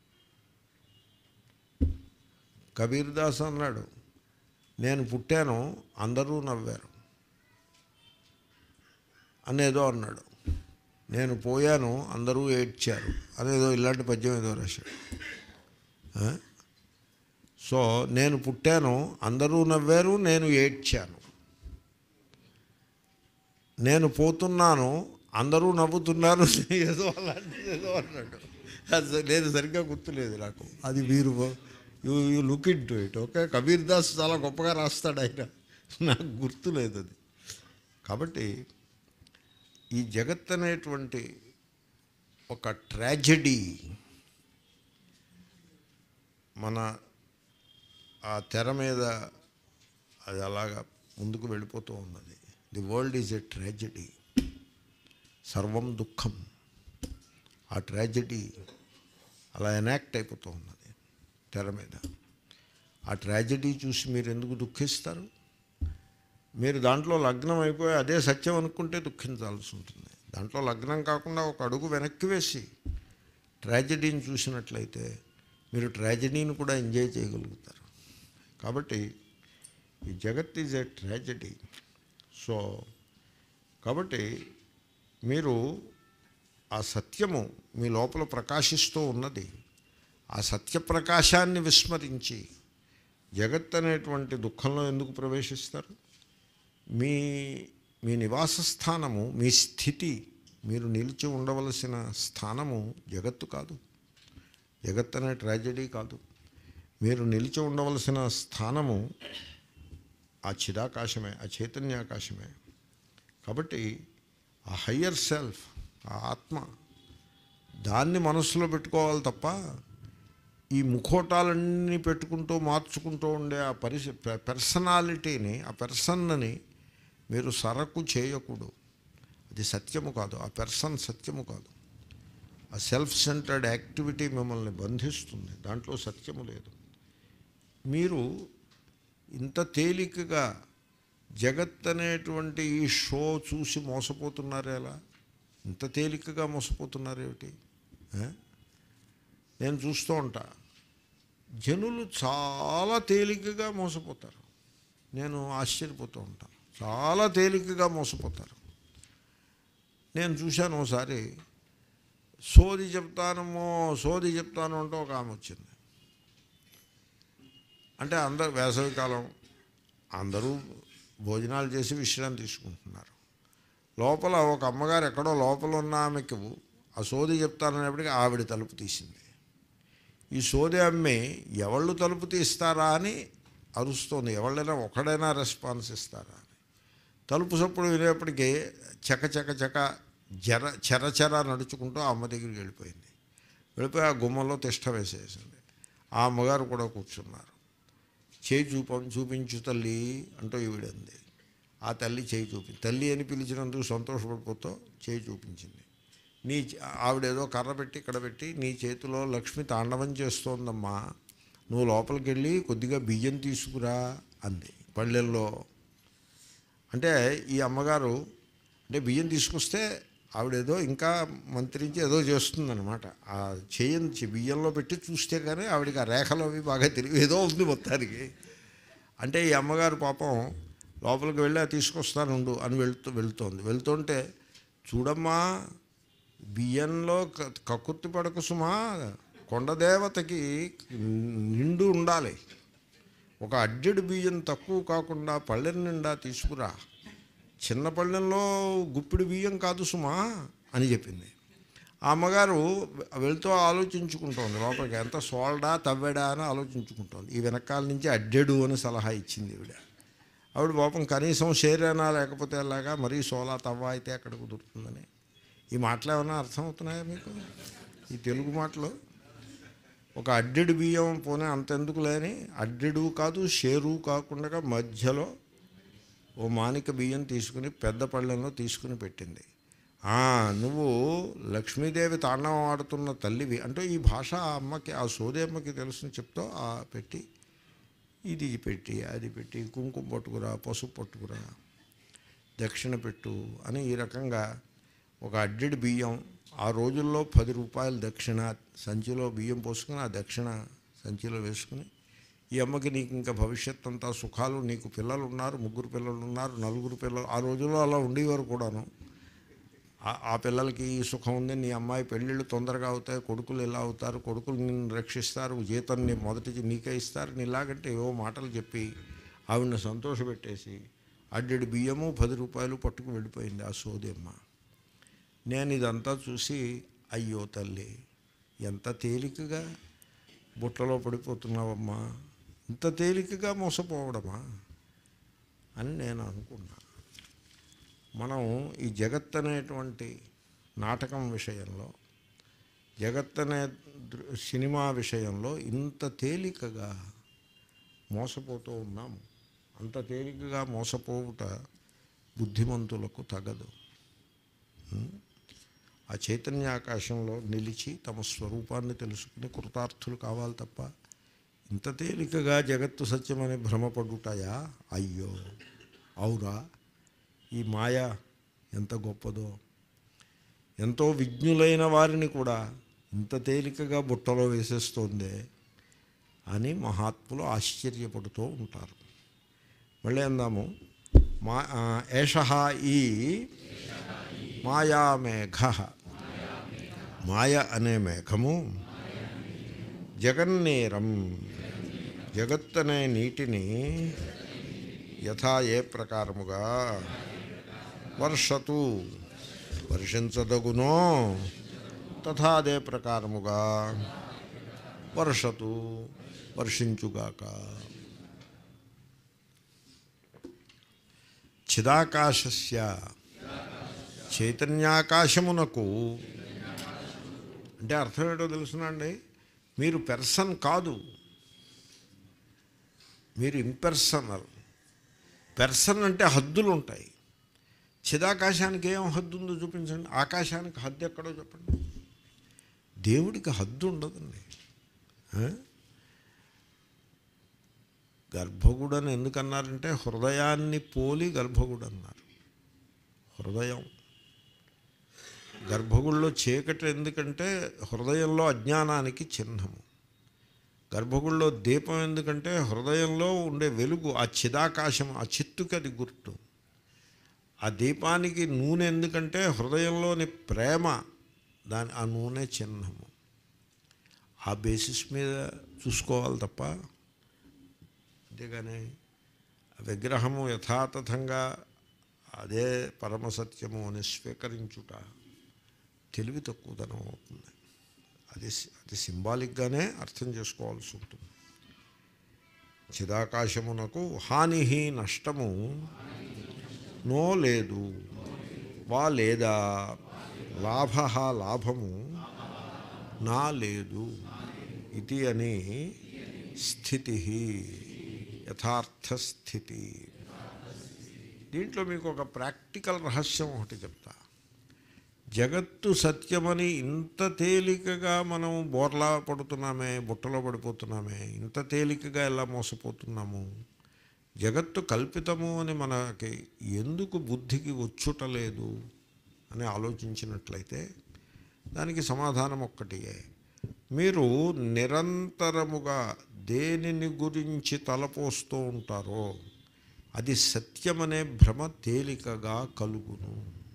కబీర్ దాస్ అన్నాడు నేను పుట్టాను అందరూ నవ్వారు అనేదో అన్నాడు నేను పోయాను అందరూ ఏడ్చారు అనేదో ఇలాంటి పద్యం ఏదో రాశాడు ఆ? సో నేను పుట్టాను అందరూ నవ్వారు నేను ఏడ్చాను నేను పోతున్నాను అందరూ నవ్వుతున్నారు ఏదో అలాంటిది ఏదో అన్నాడు అది నేను సరిగ్గా గుర్తులేదు నాకు అది మీరు you you look into it okay Kabir Das చాలా గొప్పగా రాస్తాడు ఆయన నాకు గుర్తులేదు అది కాబట్టి ఈ జగత్ అనేటువంటి ఒక ట్రాజడీ మన ఆ తెర మీద అది అలాగా ముందుకు వెళ్ళిపోతూ ఉన్నది the world is a tragedy సర్వం దుఃఖం ఆ ట్రాజడీ అలా ఎనాక్ట్ అయిపోతూ ఉన్నది తెర మీద ఆ ట్రాజడీ చూసి మీరు ఎందుకు దుఃఖిస్తారు మీరు దాంట్లో లగ్నం అయిపోయి అదే సత్యం అనుకుంటే దుఃఖించాల్సి ఉంటుంది దాంట్లో లగ్నం కాకుండా ఒక అడుగు వెనక్కి వేసి ట్రాజడీని చూసినట్లయితే మీరు ట్రాజడీని కూడా ఎంజాయ్ చేయగలుగుతారు కాబట్టి ఈ జగత్ ఈజ్ ఏ ట్రాజడీ సో కాబట్టి మీరు ఆ సత్యము మీ లోపల ప్రకాశిస్తూ ఉన్నది ఆ సత్య ప్రకాశాన్ని విస్మరించి జగత్ అనేటువంటి దుఃఖంలో ఎందుకు ప్రవేశిస్తారు మీ మీ నివాస స్థానము మీ స్థితి మీరు నిలిచి ఉండవలసిన స్థానము జగత్తు కాదు జగత్ అనే ట్రాజడీ కాదు మీరు నిలిచి ఉండవలసిన స్థానము ఆ చిదాకాశమే ఆ చైతన్యాకాశమే కాబట్టి ఆ హయ్యర్ సెల్ఫ్ ఆ ఆత్మ దాన్ని మనస్సులో పెట్టుకోవాలి తప్ప ఈ ముఖోటాలన్నీ పెట్టుకుంటూ మార్చుకుంటూ ఉండే ఆ పరిసి పర్సనాలిటీని ఆ పర్సన్ని మీరు సరకు చేయకూడదు అది సత్యము కాదు ఆ పర్సన్ సత్యము కాదు ఆ సెల్ఫ్ సెంటర్డ్ యాక్టివిటీ మిమ్మల్ని బంధిస్తుంది దాంట్లో సత్యము లేదు మీరు ఇంత తేలికగా జగత్ అనేటువంటి ఈ షో చూసి మోసపోతున్నారు ఎలా ఇంత తేలికగా మోసపోతున్నారు ఏమిటి ఆ? నేను చూస్తూ ఉంటా జనులు చాలా తేలికగా మోసపోతారు నేను ఆశ్చర్యపోతూ ఉంటాను చాలా తేలికగా మోసపోతారు నేను చూశాను ఒకసారి సోది చెప్తానమో సోది చెప్తాను అంటూ ఒక ఆమె వచ్చింది అంటే అందరు వేసవికాలం అందరూ భోజనాలు చేసి విశ్రాంతి తీసుకుంటున్నారు లోపల ఒక అమ్మగారు ఎక్కడో లోపల ఉన్న ఆమెకు ఆ సోది చెప్తాననేప్పటికీ ఆవిడ తలుపు తీసింది ఈ సోది అమ్మి ఎవళ్ళు తలుపు తీస్తారా అని అరుస్తోంది ఎవళ్ళైనా ఒకడైనా రెస్పాన్స్ ఇస్తారా అని తలుపు సప్పుడు వినేప్పటికీ చక చక చక జర చెర చెర నడుచుకుంటూ ఆ అమ్మ దగ్గరికి వెళ్ళిపోయింది వెళ్ళిపోయి ఆ గుమ్మంలో తిష్ట వేసేసింది ఆ అమ్మగారు కూడా కూర్చున్నారు చేయి చూపం చూపించు తల్లి అంటూ ఈవిడంది ఆ తల్లి చేయి చూపి తల్లి అని పిలిచినందుకు సంతోషపడిపోతూ చేయి చూపించింది నీ చే- ఆవిడేదో కర్ర పెట్టి ఇక్కడ పెట్టి నీ చేతిలో లక్ష్మి తాండవం చేస్తోందమ్మా నువ్వు లోపలికి వెళ్ళి కొద్దిగా బియ్యం తీసుకురా అంది పళ్ళెల్లో అంటే ఈ అమ్మగారు అంటే బియ్యం తీసుకొస్తే ఆవిడేదో ఇంకా మంత్రించి ఏదో చేస్తుందన్నమాట ఆ చేయించి బియ్యంలో పెట్టి చూస్తే కానీ ఆవిడకి ఆ రేఖలు అవి బాగా తెలివి ఏదో ఉంది మొత్తానికి అంటే ఈ అమ్మగారు పాపం లోపలికి వెళ్ళి "ఆ తీసుకొస్తానుండు అని వెళ్తూ వెళ్తోంది వెళ్తుంటే చూడమ్మా బియ్యంలో క- కక్కుర్తి పడకు సుమా కొండదేవతకి నిండు ఉండాలి ఒక అడ్డెడు బియ్యం తక్కువ కాకుండా పళ్ళెం నిండా తీసుకురా చిన్న పళ్ళెంలో గుప్పిడి బియ్యం కాదు సుమా అని చెప్పింది ఆ అమ్మగారు వెళ్తూ ఆలోచించుకుంటోంది లోపలికి ఎంత సోల్డా తవ్వడా అని ఆలోచించుకుంటోంది ఈ వెనకాల నుంచి అడ్డెడు అని సలహా ఇచ్చింది ఈవిడ ఆవిడ పాపం కనీసం షేరేనా లేకపోతే అలాగా మరీ సోలా తవ్వ అయితే ఎక్కడ కుదురుతుందని ఈ మాటలు ఏమైనా అర్థమవుతున్నాయా మీకు ఈ తెలుగు మాటలు ఒక అడ్డెడు బియ్యం పోనీ అంతెందుకు లేని అడ్డెడు కాదు షేరు కాకుండా మధ్యలో ఓ మానిక బియ్యం తీసుకుని పెద్ద పళ్ళెంలో తీసుకుని పెట్టింది "ఆ, నువ్వు లక్ష్మీదేవి తాండవం ఆడుతున్న తల్లివి అంటే ఈ భాష ఆ అమ్మకి ఆ సోది అమ్మకి తెలుసుని చెప్తూ ఆ పెట్టి ఇది పెట్టి అది పెట్టి కుంకుమ పట్టుకురా పసుపు పట్టుకురా దక్షిణ పెట్టు అని ఈ రకంగా ఒక అడ్డెడి బియ్యం ఆ రోజుల్లో పది రూపాయల దక్షిణ సంచిలో బియ్యం పోసుకుని ఆ దక్షిణ సంచిలో వేసుకుని ఈ అమ్మకి నీకు ఇంకా భవిష్యత్ అంతా సుఖాలు నీకు పిల్లలు ఉన్నారు ముగ్గురు పిల్లలు ఉన్నారు నలుగురు పిల్లలు ఆ రోజుల్లో అలా ఉండేవారు కూడాను ఆ- ఆ పిల్లలకి ఈ సుఖం ఉంది నీ అమ్మాయి పెళ్ళిళ్ళు తొందరగా అవుతాయి కొడుకులు ఇలా అవుతారు కొడుకులు నిన్ను రక్షిస్తారు జీతం నీ మొదటి నీకే ఇస్తారు నీ ఇలాగంటే ఏవో మాటలు చెప్పి ఆవిడని సంతోషపెట్టేసి అడ్డెడు బియ్యము పది రూపాయలు పట్టుకు వెళ్ళిపోయింది ఆ సోదమ్మ నేను ఇదంతా చూసి అయ్యో తల్లి ఎంత తేలికగా బుట్టలో పడిపోతున్నావమ్మా ఇంత తేలికగా మోసపోవడమా అని నేను అనుకున్నా మనం ఈ జగత్ అనేటువంటి నాటకం విషయంలో జగత్ అనే దృ- సినిమా విషయంలో ఇంత తేలికగా మోసపోతూ ఉన్నాము అంత తేలికగా మోసపోవుట బుద్ధిమంతులకు తగదు ఉం? ఆ చైతన్యాకాశంలో నిలిచి తమ స్వరూపాన్ని తెలుసుకుని కృతార్థులు కావాలి తప్ప ఇంత తేలికగా జగత్తు సత్యమని భ్రమపడుటాయా అయ్యో అవురా ఈ మాయ ఎంత గొప్పదో ఎంతో విజ్ఞులైన వారిని కూడా ఇంత తేలికగా బుట్టలో వేసేస్తోందే అని మహాత్ములు ఆశ్చర్యపడుతూ ఉంటారు మళ్ళీ అందాము మా ఏష ఈ మాయామేఘ మాయ అనే మేఘము జగన్నేరం జగత్ అనే నీటిని యథా ఏ ప్రకారముగా వర్షతు వర్షించదగునో తథా అదే ప్రకారముగా వర్షతు వర్షించుగాక చిదాకాశస్య చైతన్యాకాశమునకు అంటే అర్థం ఏంటో తెలుసునండి మీరు పెర్సన్ కాదు మీరు ఇంపెర్సనల్ పెర్సన్ అంటే హద్దులు ఉంటాయి చిదాకాశానికి ఏం హద్దు ఉందో చూపించండి ఆకాశానికి హద్దు ఎక్కడో చెప్పండి దేవుడికి హద్దు ఉండదండి ఆ? గర్భగుడని ఎందుకన్నారంటే హృదయాన్ని పోలి గర్భగుడు అన్నారు హృదయం గర్భగుడిలో చీకటి ఎందుకంటే హృదయంలో అజ్ఞానానికి చిహ్నము గర్భగుడిలో దీపం ఎందుకంటే హృదయంలో ఉండే వెలుగు ఆ చిదాకాశం ఆ చిత్తుకి అది గుర్తు ఆ దీపానికి నూనె ఎందుకంటే హృదయంలోని ప్రేమ దాని ఆ నూనె చిహ్నము ఆ బేసిస్ మీద చూసుకోవాలి తప్ప అంతేగాని ఆ విగ్రహము యథాతథంగా అదే పరమసత్యము అని స్వీకరించుట తెలివి తక్కువదనం అవుతుంది అది అది సింబాలిక్గానే అర్థం చేసుకోవాల్సి ఉంటుంది చిదాకాశమునకు హాని నష్టము నో లేదు వా లేదా లాభ లాభము నా లేదు ఇది అని స్థితి యథార్థ స్థితి దీంట్లో మీకు ఒక ప్రాక్టికల్ రహస్యం ఒకటి చెప్తా జగత్తు సత్యమని ఇంత తేలికగా మనం బోర్లా పడుతున్నామే బుట్టలో పడిపోతున్నామే ఇంత తేలికగా ఎలా మోసపోతున్నాము జగత్తు కల్పితము అని మనకి ఎందుకు బుద్ధికి వచ్చుటలేదు అని ఆలోచించినట్లయితే దానికి సమాధానం ఒక్కటియే మీరు నిరంతరముగా దేనిని గురించి తలపోస్తూ ఉంటారో అది సత్యమనే భ్రమ తేలికగా కలుగును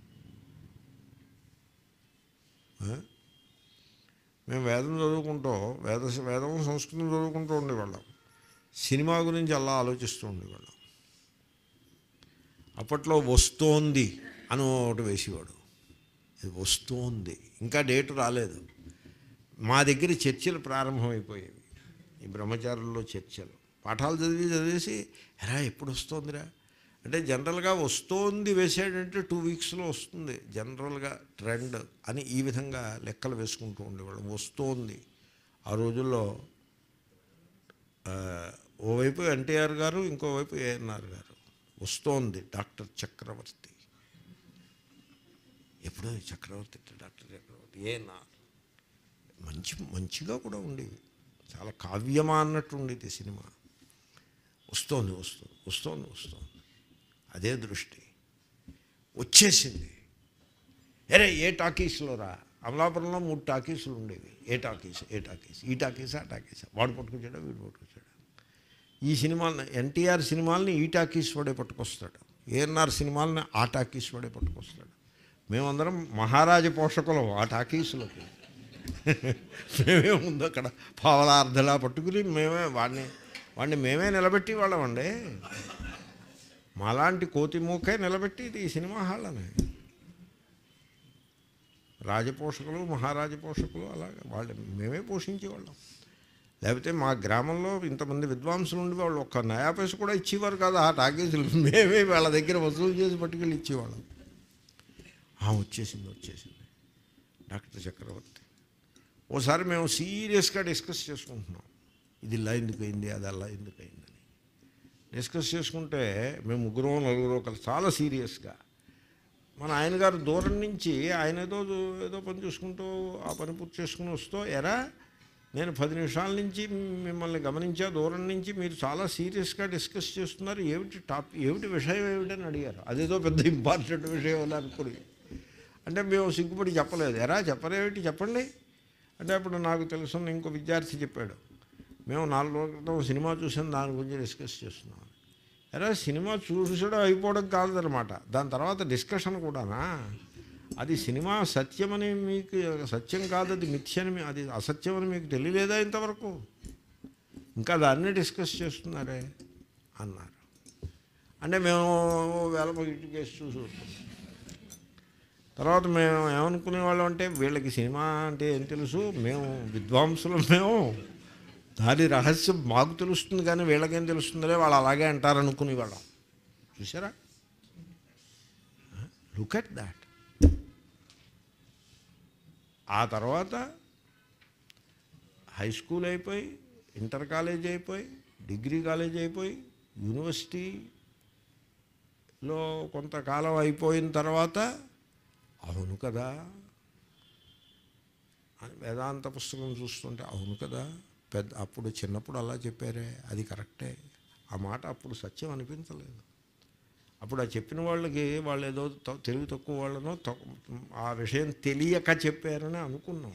ఆ? మేము వేదం చదువుకుంటూ వేద వేదం సంస్కృతం చదువుకుంటూ ఉండేవాళ్ళం సినిమా గురించి అలా ఆలోచిస్తూ ఉండేవాళ్ళం అప్పట్లో వస్తోంది అని ఒకటి వేసేవాడు ఇది వస్తోంది ఇంకా డేటు రాలేదు మా దగ్గర చర్చలు ప్రారంభమైపోయేవి ఈ బ్రహ్మచారుల్లో చర్చలు పాఠాలు చదివి చదివేసి ఎరా ఎప్పుడు వస్తోందిరా అంటే జనరల్గా వస్తోంది వేసాడంటే టూ వీక్స్లో వస్తుంది జనరల్గా ట్రెండ్ అని ఈ విధంగా లెక్కలు వేసుకుంటూ ఉండేవాళ్ళం వస్తోంది ఆ రోజుల్లో ఆ, ఓవైపు ఎన్టీఆర్ గారు ఇంకోవైపు ఏఎన్ఆర్ గారు వస్తోంది డాక్టర్ చక్రవర్తి ఎప్పుడో ఈ చక్రవర్తి అంటే డాక్టర్ చక్రవర్తి ఏఎన్ఆర్ మంచి మంచిగా కూడా ఉండేవి చాలా కావ్యమా అన్నట్టు ఉండేది సినిమా వస్తోంది వస్తుంది వస్తోంది వస్తోంది అదే దృష్టి వచ్చేసింది అరే ఏ టాకీస్లో రా అమలాపురంలో మూడు టాకీసులు ఉండేవి ఏ టాకీస్ ఏ టాకీస్ ఈ టాకీస్ ఆ టాకీస్ వాడు పట్టుకొచ్చాడా వీడు పట్టుకొచ్చాడా ఈ సినిమాలను ఎన్టీఆర్ సినిమాలని ఈ టాకీస్ వాడే పట్టుకొస్తాడు ఏఎన్ఆర్ సినిమాలని ఆ టాకీస్ వాడే పట్టుకొస్తాడు మేమందరం మహారాజ పోషకులం ఆ టాకీసులకి మేమే ముందు అక్కడ పావలార్ధలా పట్టుకుని మేమే వాడిని వాడిని మేమే నిలబెట్టి వాళ్ళమండి మాలాంటి కోతి మూకే నిలబెట్టి ఈ సినిమా హాళ్ళని రాజపోషకులు మహారాజ పోషకులు అలాగే వాళ్ళు మేమే పోషించేవాళ్ళం లేకపోతే మా గ్రామంలో ఇంతమంది విద్వాంసులు ఉండి వాళ్ళు ఒక్క నయా పైస కూడా ఇచ్చేవారు కాదు ఆ టాకీసులు మేమే వాళ్ళ దగ్గర వసూలు చేసి పట్టుకెళ్ళి ఇచ్చేవాళ్ళం ఆ, వచ్చేసింది వచ్చేసింది డాక్టర్ చక్రవర్తి ఓసారి మేము సీరియస్గా డిస్కస్ చేసుకుంటున్నాం ఇది ఇలా ఎందుకు అయింది అది అలా ఎందుకు అయిందని డిస్కస్ చేసుకుంటే మేము ముగ్గురు నలుగురు కలిసి చాలా సీరియస్గా మన ఆయన గారు దూరం నుంచి ఆయన ఏదో ఏదో పని చూసుకుంటూ ఆ పని పూర్తి చేసుకుని వస్తూ ఎరా నేను పది నిమిషాల నుంచి మిమ్మల్ని గమనించా దూరం నుంచి మీరు చాలా సీరియస్గా డిస్కస్ చేస్తున్నారు ఏమిటి టాప్ ఏమిటి విషయం ఏమిటని అడిగారు అదేదో పెద్ద ఇంపార్టెంట్ విషయం అని అనుకుని అంటే మేము సిగ్గుపడి చెప్పలేదు ఎరా చెప్పరేమిటి చెప్పండి అంటే అప్పుడు నాకు తెలుసున్న ఇంకో విద్యార్థి చెప్పాడు మేము నాలుగు రోజుల క్రితం సినిమా చూసాం దాని గురించి డిస్కస్ చేస్తున్నాం ఎరా సినిమా చూసడం అయిపోవడం కాదనమాట దాని తర్వాత డిస్కషన్ కూడానా అది సినిమా సత్యమని మీకు సత్యం కాదు అది మిథ్యని మీ- అది అసత్యమని మీకు తెలియలేదా ఇంతవరకు ఇంకా దాన్ని డిస్కస్ చేస్తున్నారే అన్నారు అంటే మేము వేల ఇటు కేసు చూసి ఊరుకున్నాం. తర్వాత మేము ఏమనుకునేవాళ్ళం అంటే వీళ్ళకి సినిమా అంటే ఏం తెలుసు మేము విద్వాంసులం మేము దాని రహస్యం మాకు తెలుస్తుంది కానీ వీళ్ళకేం తెలుస్తుందిలే వాళ్ళు అలాగే అంటారనుకునేవాళ్ళం చూసారా లుక్ అట్ దాట్ ఆ తర్వాత హై స్కూల్ అయిపోయి ఇంటర్ కాలేజ్ అయిపోయి డిగ్రీ కాలేజ్ అయిపోయి యూనివర్సిటీలో కొంతకాలం అయిపోయిన తర్వాత అవును కదా అని వేదాంత పుస్తకం చూస్తుంటే అవును కదా పెద్ద అప్పుడు చిన్నప్పుడు అలా చెప్పారే అది కరెక్టే ఆ మాట అప్పుడు సత్యం అనిపించలేదు అప్పుడు ఆ చెప్పిన వాళ్ళకి వాళ్ళు ఏదో త- తెలివి తక్కువ వాళ్ళనో తక్కు- ఆ విషయం తెలియక చెప్పారని అనుకున్నాం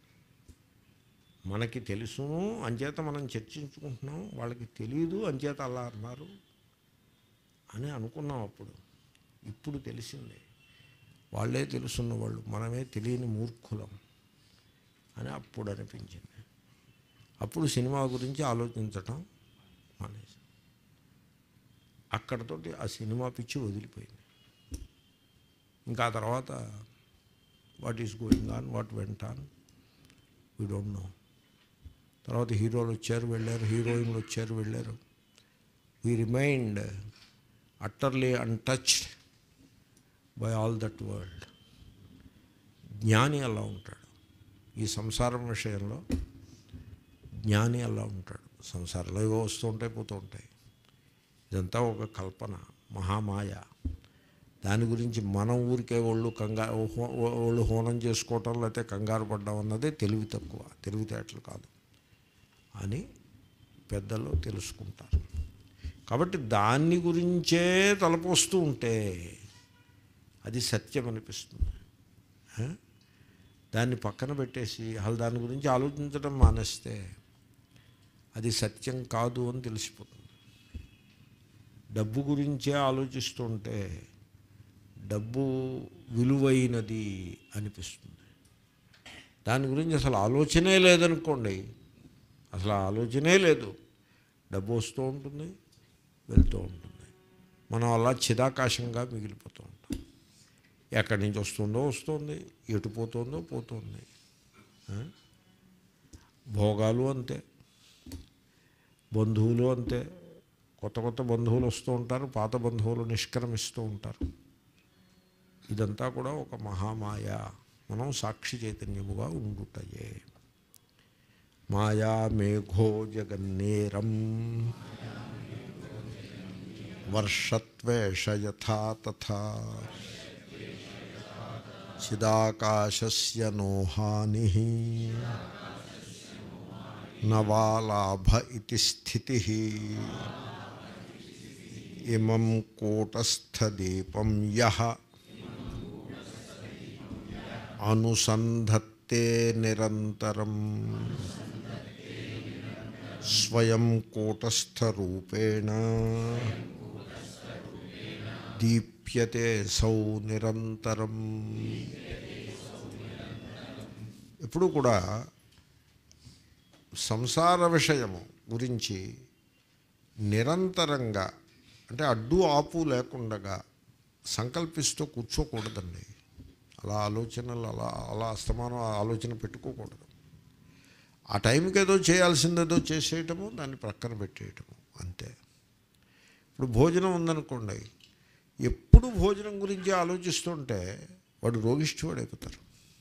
మనకి తెలుసును అంచేత మనం చర్చించుకుంటున్నాం వాళ్ళకి తెలియదు అంచేత అలా అన్నారు అని అనుకున్నాం అప్పుడు ఇప్పుడు తెలిసింది వాళ్ళే తెలుసున్న వాళ్ళు మనమే తెలియని మూర్ఖులం అని అప్పుడు అనిపించింది అప్పుడు సినిమా గురించి ఆలోచించటం మానేసి అక్కడతోటి ఆ సినిమా పిచ్చి వదిలిపోయింది ఇంకా ఆ తర్వాత what is going on what went on we don't know తర్వాత హీరోలు వచ్చారు వెళ్ళారు హీరోయిన్లు వచ్చారు వెళ్ళారు we remained utterly untouched by all that world జ్ఞాని అలా ఉంటాడు ఈ సంసారం విషయంలో జ్ఞాని అలా ఉంటాడు సంసారంలో ఏవో వస్తూ ఉంటాయి పోతూ ఉంటాయి ఇదంతా ఒక కల్పన మహామాయ దాని గురించి మనం ఊరికే ఒళ్ళు కంగారు ఒళ్ళు హోనం చేసుకోవటం లేకపోతే కంగారు పడ్డం అన్నది తెలివి తక్కువ తెలివితేటలు కాదు అని పెద్దలు తెలుసుకుంటారు కాబట్టి దాన్ని గురించే తలపోస్తూ ఉంటే అది సత్యం అనిపిస్తుంది ఆ? దాన్ని పక్కన పెట్టేసి అసలు దాని గురించి ఆలోచించడం మానేస్తే అది సత్యం కాదు అని తెలిసిపోతుంది డబ్బు గురించే ఆలోచిస్తుంటే డబ్బు విలువైనది అనిపిస్తుంది దాని గురించి అసలు ఆలోచనే లేదనుకోండి అసలు ఆ ఆలోచనే లేదు డబ్బు వస్తూ ఉంటుంది వెళ్తూ ఉంటుంది మనం అలా చిదాకాశంగా మిగిలిపోతూ ఉంటాం ఎక్కడి నుంచి వస్తుందో వస్తుంది ఎటు పోతుందో పోతుంది ఆ? భోగాలు అంతే బంధువులు అంతే కొత్త కొత్త బంధువులు వస్తూ ఉంటారు పాత బంధువులు నిష్క్రమిస్తూ ఉంటారు ఇదంతా కూడా ఒక మహామాయ మనం సాక్షి చైతన్యముగా ఉండుటయే మాయా మేఘో జగన్నేరం వర్షత్వేష యథా తథా చిదాకాశస్య నోహాని నవాలాభ ఇది స్థితి ఇమం కూటస్థదీపం యహ అనుసంధత్తే నిరంతరం స్వయం కూటస్థరూపేణ దీప్యతే సౌ నిరంతరం ఎప్పుడు కూడా సంసార విషయము గురించి నిరంతరంగా అంటే అడ్డు ఆపు లేకుండగా సంకల్పిస్తూ కూర్చోకూడదండి అలా ఆలోచనలు అలా అలా అస్తమానం ఆ ఆలోచన పెట్టుకోకూడదు ఆ టైంకి ఏదో చేయాల్సిందేదో చేసేయటము దాన్ని ప్రక్కన పెట్టేయటము అంతే ఇప్పుడు భోజనం ఉందనుకోండి ఎప్పుడు భోజనం గురించి ఆలోచిస్తుంటే వాడు రోగిష్ఠువాడు అయిపోతారు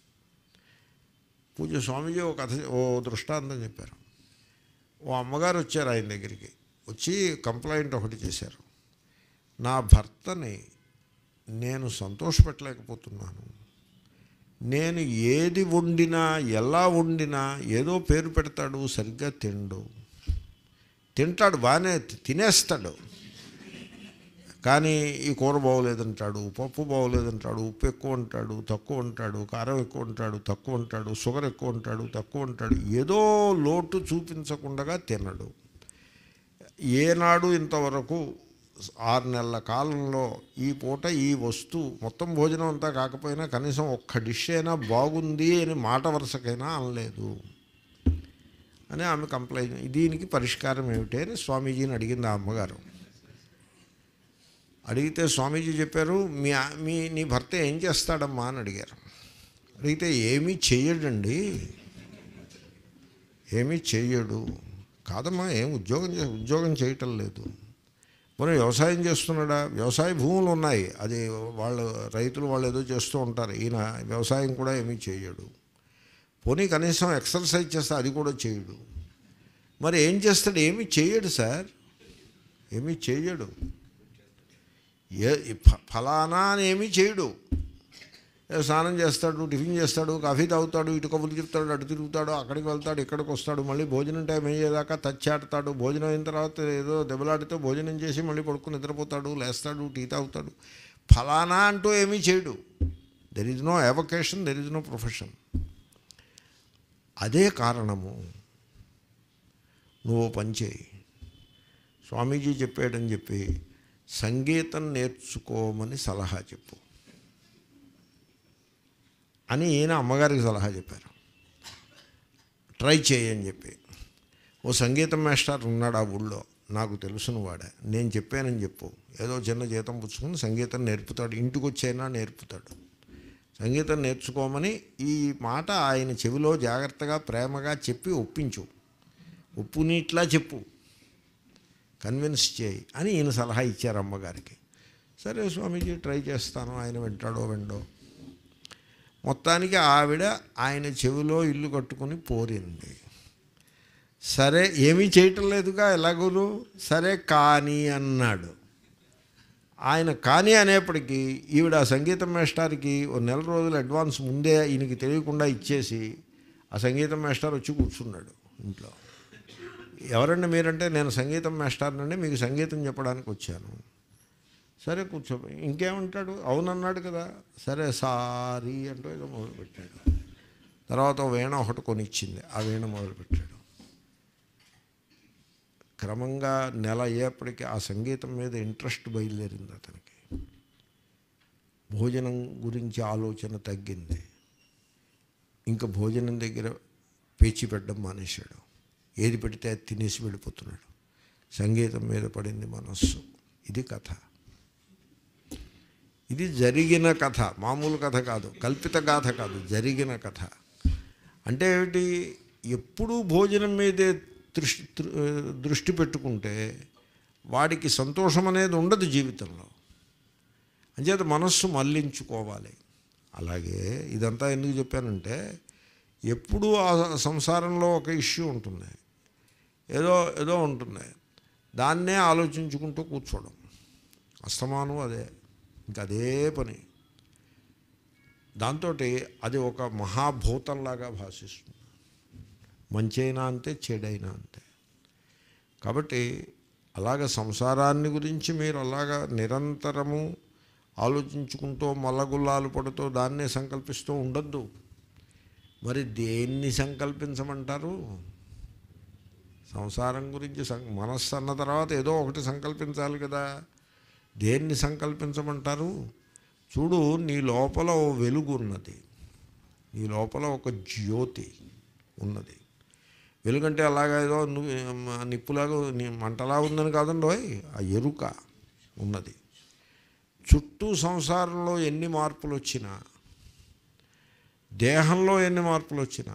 పూజ స్వామీజీ ఒక కథ ఓ దృష్టాంతం చెప్పారు ఓ అమ్మగారు వచ్చారు ఆయన దగ్గరికి వచ్చి కంప్లైంట్ ఒకటి చేశారు నా భర్తని నేను సంతోషపెట్టలేకపోతున్నాను నేను ఏది వండినా ఎలా వండినా ఏదో పేరు పెడతాడు సరిగ్గా తిండు తింటాడు బాగానే తినేస్తాడు కానీ ఈ కూర బాగోలేదంటాడు పప్పు బాగోలేదంటాడు ఉప్పు ఎక్కువ ఉంటాడు తక్కువ ఉంటాడు కారం ఎక్కువ ఉంటాడు తక్కువ ఉంటాడు షుగర్ ఎక్కువ ఉంటాడు తక్కువ ఉంటాడు ఏదో లోటు చూపించకుండా తినడు ఏనాడు ఇంతవరకు ఆరు నెలల కాలంలో ఈ పూట ఈ వస్తువు మొత్తం భోజనం అంతా కాకపోయినా కనీసం ఒక్క డిష్ అయినా బాగుంది అని మాట వరుసకైనా అనలేదు అని ఆమె కంప్లైంట్ దీనికి పరిష్కారం ఏమిటి అని స్వామీజీని అడిగింది ఆ అమ్మగారు అడిగితే స్వామీజీ చెప్పారు మీ ఆ- మీ నీ భర్త ఏం చేస్తాడమ్మా అని అడిగారు అడిగితే ఏమీ చెయ్యడండి ఏమీ చెయ్యడు కాదమ్మా ఏం ఉద్యోగం చే ఉద్యోగం చేయటం లేదు మరి వ్యవసాయం చేస్తున్నాడా వ్యవసాయ భూములు ఉన్నాయి అది వాళ్ళు రైతులు వాళ్ళు ఏదో చేస్తూ ఉంటారు ఈయన వ్యవసాయం కూడా ఏమీ చేయడు పోనీ కనీసం ఎక్సర్సైజ్ చేస్తే అది కూడా చేయడు మరి ఏం చేస్తాడు ఏమీ చేయడు సార్ ఏమీ చేయడు ఏ ఫ- ఫలానా అని ఏమీ చేయడు ఏ స్నానం చేస్తాడు టిఫిన్ చేస్తాడు కాఫీ తాగుతాడు ఇటు కబుర్లు చెప్తాడు అటు తిరుగుతాడు అక్కడికి వెళ్తాడు ఇక్కడికి వస్తాడు మళ్ళీ భోజనం టైం అయ్యేదాకా తచ్చాడతాడు భోజనం అయిన తర్వాత ఏదో దెబ్బలాడితే భోజనం చేసి మళ్ళీ పడుకుని నిద్రపోతాడు లేస్తాడు టీ తాగుతాడు ఫలానా అంటూ ఏమీ చేయడు there is no vocation there is no profession అదే కారణము నువ్వు పని చేయి స్వామీజీ చెప్పాడని చెప్పి సంగీతం నేర్చుకోమని సలహా చెప్పు అని ఈయన అమ్మగారికి సలహా చెప్పారు ట్రై చేయని చెప్పి ఓ సంగీతం మాస్టర్ ఉన్నాడు ఆ ఊళ్ళో నాకు తెలుసును వాడే నేను చెప్పానని చెప్పు ఏదో చిన్న జీతం పుచ్చుకుని సంగీతం నేర్పుతాడు ఇంటికి వచ్చైనా నేర్పుతాడు సంగీతం నేర్చుకోమని ఈ మాట ఆయన చెవిలో జాగ్రత్తగా ప్రేమగా చెప్పి ఒప్పించు ఉప్పు నీట్లా చెప్పు కన్విన్స్ చేయి అని ఈయన సలహా ఇచ్చారు అమ్మగారికి సరే స్వామీజీ ట్రై చేస్తాను ఆయన వింటాడో విండో మొత్తానికి ఆవిడ ఆయన చెవిలో ఇల్లు కట్టుకుని పోరింది సరే ఏమీ చేయటం లేదుగా ఎలాగోను సరే కానీ అన్నాడు ఆయన కానీ అనేప్పటికీ ఈవిడ ఆ సంగీతం మాస్టర్కి ఓ నెల రోజులు అడ్వాన్స్ ముందే ఈయనకి తెలియకుండా ఇచ్చేసి ఆ సంగీతం మాస్టర్ వచ్చి కూర్చున్నాడు ఇంట్లో ఎవరండి మీరంటే నేను సంగీతం మాస్టర్నండి మీకు సంగీతం చెప్పడానికి వచ్చాను సరే కూర్చో ఇంకేమంటాడు అవునన్నాడు కదా సరే సారీ అంటూ ఏదో మొదలుపెట్టాడు తర్వాత ఓ వీణ ఒకటి కొనిచ్చింది ఆ వీణ మొదలుపెట్టాడు క్రమంగా నెల అయ్యేప్పటికీ ఆ సంగీతం మీద ఇంట్రెస్ట్ బయలుదేరింది అతనికి భోజనం గురించి ఆలోచన తగ్గింది ఇంకా భోజనం దగ్గర పేచి పెట్టడం మానేశాడు ఏది పెడితే అది తినేసి వెళ్ళిపోతున్నాడు సంగీతం మీద పడింది మనస్సు ఇది కథ ఇది జరిగిన కథ మామూలు కథ కాదు కల్పిత గాథ కాదు జరిగిన కథ అంటే ఏమిటి ఎప్పుడూ భోజనం మీదే దృష్టి దృష్టి పెట్టుకుంటే వాడికి సంతోషం అనేది ఉండదు జీవితంలో అంచేత మనస్సు మళ్ళించుకోవాలి అలాగే ఇదంతా ఎందుకు చెప్పానంటే ఎప్పుడూ ఆ సంసారంలో ఒక ఇష్యూ ఉంటుంది ఏదో ఏదో ఉంటుంది దాన్నే ఆలోచించుకుంటూ కూర్చోవడం అస్తమానం అదే ఇంకా అదే పని దాంతో అది ఒక మహాభూతంలాగా భాషిస్తుంది మంచైనా అంతే చెడైనా అంతే కాబట్టి అలాగ సంసారాన్ని గురించి మీరు అలాగా నిరంతరము ఆలోచించుకుంటూ మల్లగుల్లాలు పడుతూ దాన్నే సంకల్పిస్తూ ఉండొద్దు మరి దేన్ని సంకల్పించమంటారు సంసారం గురించి సం మనస్సు అన్న తర్వాత ఏదో ఒకటి సంకల్పించాలి కదా దేన్ని సంకల్పించమంటారు చూడు నీ లోపల ఓ వెలుగు ఉన్నది నీ లోపల ఒక జ్యోతి ఉన్నది వెలుగంటే అలాగా ఏదో ను- మ- నిప్పులాగా ని- మంటలా ఉందని కాదండి ఓయ్, ఆ ఎరుక ఉన్నది చుట్టూ సంసారంలో ఎన్ని మార్పులు వచ్చినా దేహంలో ఎన్ని మార్పులు వచ్చినా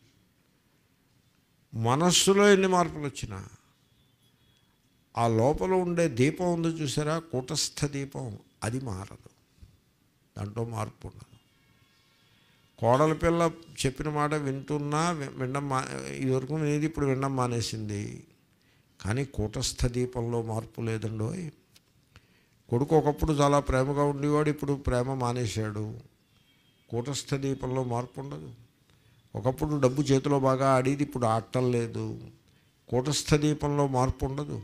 మనస్సులో ఎన్ని మార్పులు వచ్చినా ఆ లోపల ఉండే దీపం ఉంది చూసారా కూటస్థ దీపం అది మారదు దాంట్లో మార్పు ఉండదు కోడల పిల్ల చెప్పిన మాట వింటున్నా వి- వినడం మా ఇదివరకు వినేది ఇప్పుడు వినడం మానేసింది కానీ కూటస్థ దీపంలో మార్పు లేదండోయ్ కొడుకు ఒకప్పుడు చాలా ప్రేమగా ఉండేవాడు ఇప్పుడు ప్రేమ మానేశాడు కూటస్థ దీపంలో మార్పు ఉండదు ఒకప్పుడు డబ్బు చేతిలో బాగా ఆడేది ఇప్పుడు ఆడటం లేదు కూటస్థ దీపంలో మార్పు ఉండదు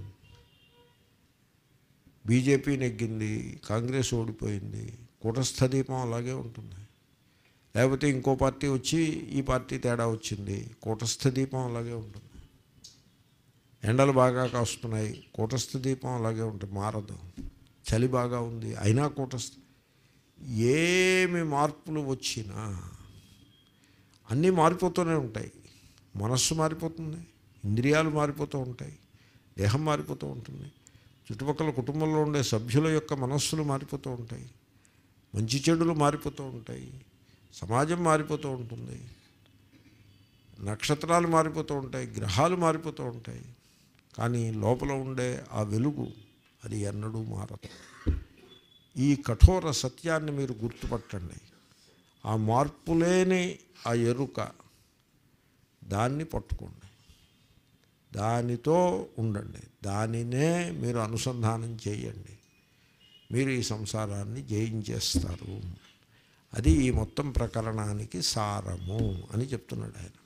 బీజేపీ నెగ్గింది కాంగ్రెస్ ఓడిపోయింది కూటస్థ దీపం అలాగే ఉంటుంది లేకపోతే ఇంకో పార్టీ వచ్చి ఈ పార్టీ తేడా వచ్చింది కూటస్థ దీపం అలాగే ఉంటుంది ఎండలు బాగా కాస్తున్నాయి కూటస్థ దీపం అలాగే ఉంటుంది మారదు చలి బాగా ఉంది అయినా కూటస్థ ఏమి మార్పులు వచ్చినా అన్నీ మారిపోతూనే ఉంటాయి మనస్సు మారిపోతుంది ఇంద్రియాలు మారిపోతూ ఉంటాయి దేహం మారిపోతూ ఉంటుంది చుట్టుపక్కల కుటుంబంలో ఉండే సభ్యుల యొక్క మనస్సులు మారిపోతూ ఉంటాయి మంచి చెడులు మారిపోతూ ఉంటాయి సమాజం మారిపోతూ ఉంటుంది నక్షత్రాలు మారిపోతూ ఉంటాయి గ్రహాలు మారిపోతూ ఉంటాయి కానీ లోపల ఉండే ఆ వెలుగు అది ఎన్నడూ మారదు ఈ కఠోర సత్యాన్ని మీరు గుర్తుపట్టండి ఆ మార్పులేని ఆ ఎరుక దాన్ని పట్టుకోండి దానితో ఉండండి దానినే మీరు అనుసంధానం చేయండి మీరు ఈ సంసారాన్ని జయించేస్తారు అది ఈ మొత్తం ప్రకరణానికి సారము అని చెప్తున్నాడు ఆయన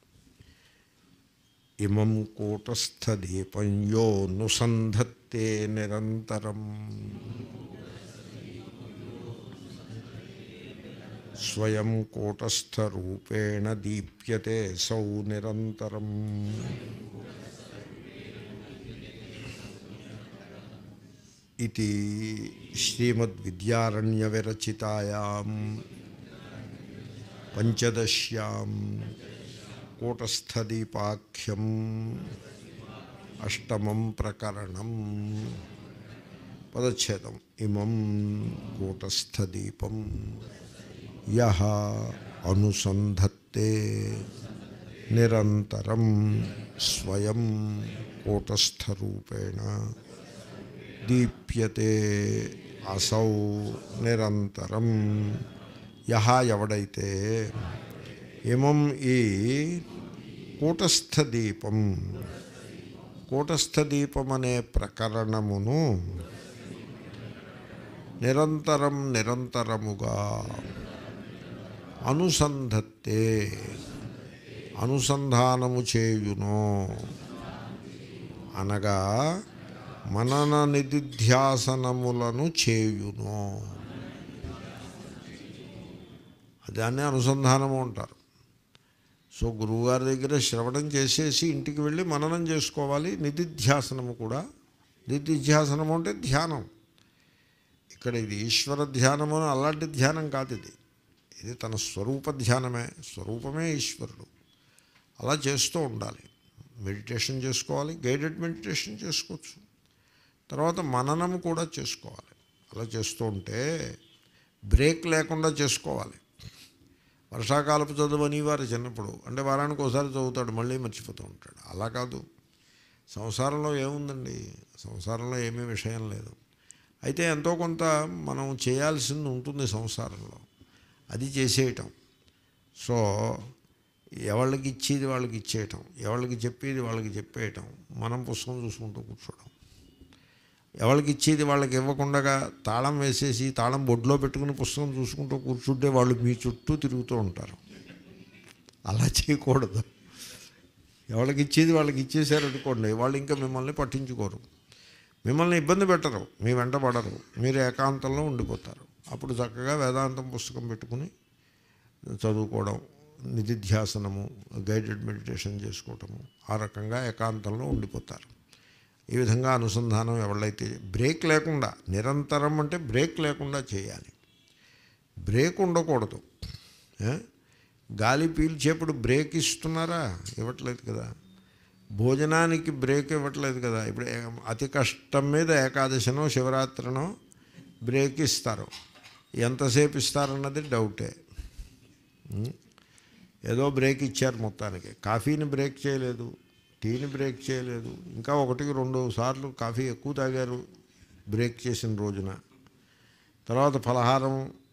ఇమం కూటస్థదీపం యో నుసంధత్తే నిరంతరం స్వయం కూటస్థరూపేణ దీప్యతే సౌ నిరంతరం ఇది శ్రీమద్విద్యారణ్యవిరచితాయాం పంచదశ్యాం కూటస్థదీపాఖ్యం అష్టమం ప్రకరణం పదచ్ఛేదం ఇమం కూటస్థదీపం యహ అనుసంధత్తే నిరంతరం స్వయం కూటస్థరూపేణ దీప్యతే అసౌ నిరంతరం యహ ఎవడైతే ఇమం ఈ కూటస్థ దీపం కూటస్థ దీపం అనే ప్రకరణమును నిరంతరం నిరంతరముగా అనుసంధత్తే అనుసంధానము చేయును అనగా మనన నిధిధ్యాసనములను చేయును దాన్ని అనుసంధానము అంటారు సో గురువుగారి దగ్గర శ్రవణం చేసేసి ఇంటికి వెళ్ళి మననం చేసుకోవాలి నిధిధ్యాసనము కూడా నిధిధ్యాసనము అంటే ధ్యానం ఇక్కడ ఇది ఈశ్వర ధ్యానము అని అలాంటి ధ్యానం కాదు ఇది ఇది తన స్వరూప ధ్యానమే స్వరూపమే ఈశ్వరుడు అలా చేస్తూ ఉండాలి మెడిటేషన్ చేసుకోవాలి గైడెడ్ మెడిటేషన్ చేసుకోవచ్చు తర్వాత మననం కూడా చేసుకోవాలి అలా చేస్తూ ఉంటే బ్రేక్ లేకుండా చేసుకోవాలి వర్షాకాలపు చదువు అనేవారు చిన్నప్పుడు అంటే వారానికి ఒకసారి చదువుతాడు మళ్ళీ మర్చిపోతూ ఉంటాడు అలా కాదు సంసారంలో ఏముందండి సంసారంలో ఏమీ విషయం లేదు అయితే ఎంతో కొంత మనం చేయాల్సింది ఉంటుంది సంసారంలో అది చేసేయటం సో ఎవరికి ఇచ్చేది వాళ్ళకి ఇచ్చేయటం ఎవరికి చెప్పేది వాళ్ళకి చెప్పేయటం మనం పుస్తకం చూసుకుంటూ కూర్చోవడం ఎవరికి ఇచ్చేది వాళ్ళకి ఇవ్వకుండా తాళం వేసేసి తాళం బొడ్లో పెట్టుకుని పుస్తకం చూసుకుంటూ కూర్చుంటే వాళ్ళు మీ చుట్టూ తిరుగుతూ ఉంటారు అలా చేయకూడదు ఎవరికి ఇచ్చేది వాళ్ళకి ఇచ్చేసారు అనుకోండి వాళ్ళు ఇంకా మిమ్మల్ని పట్టించుకోరు మిమ్మల్ని ఇబ్బంది పెట్టరు మీ వెంట పడరు మీరు ఏకాంతంలో ఉండిపోతారు అప్పుడు చక్కగా వేదాంతం పుస్తకం పెట్టుకుని చదువుకోవడం నిధిధ్యాసనము గైడెడ్ మెడిటేషన్ చేసుకోవటము ఆ రకంగా ఏకాంతంలో ఉండిపోతారు ఈ విధంగా అనుసంధానం ఎవళ్ళైతే బ్రేక్ లేకుండా నిరంతరం అంటే బ్రేక్ లేకుండా చేయాలి బ్రేక్ ఉండకూడదు ఏ? గాలి పీల్చేప్పుడు బ్రేక్ ఇస్తున్నారా ఇవ్వట్లేదు కదా భోజనానికి బ్రేక్ ఇవ్వట్లేదు కదా ఇప్పుడు ఏ- అతి కష్టం మీద ఏకాదశనో శివరాత్రినో బ్రేక్ ఇస్తారు ఎంతసేపు ఇస్తారన్నది డౌటే ఉం? ఏదో బ్రేక్ ఇచ్చారు మొత్తానికి కాఫీని బ్రేక్ చేయలేదు టీని బ్రేక్ చేయలేదు ఇంకా ఒకటికి రెండు సార్లు కాఫీ ఎక్కువ తాగారు బ్రేక్ చేసిన రోజున తర్వాత ఫలహారం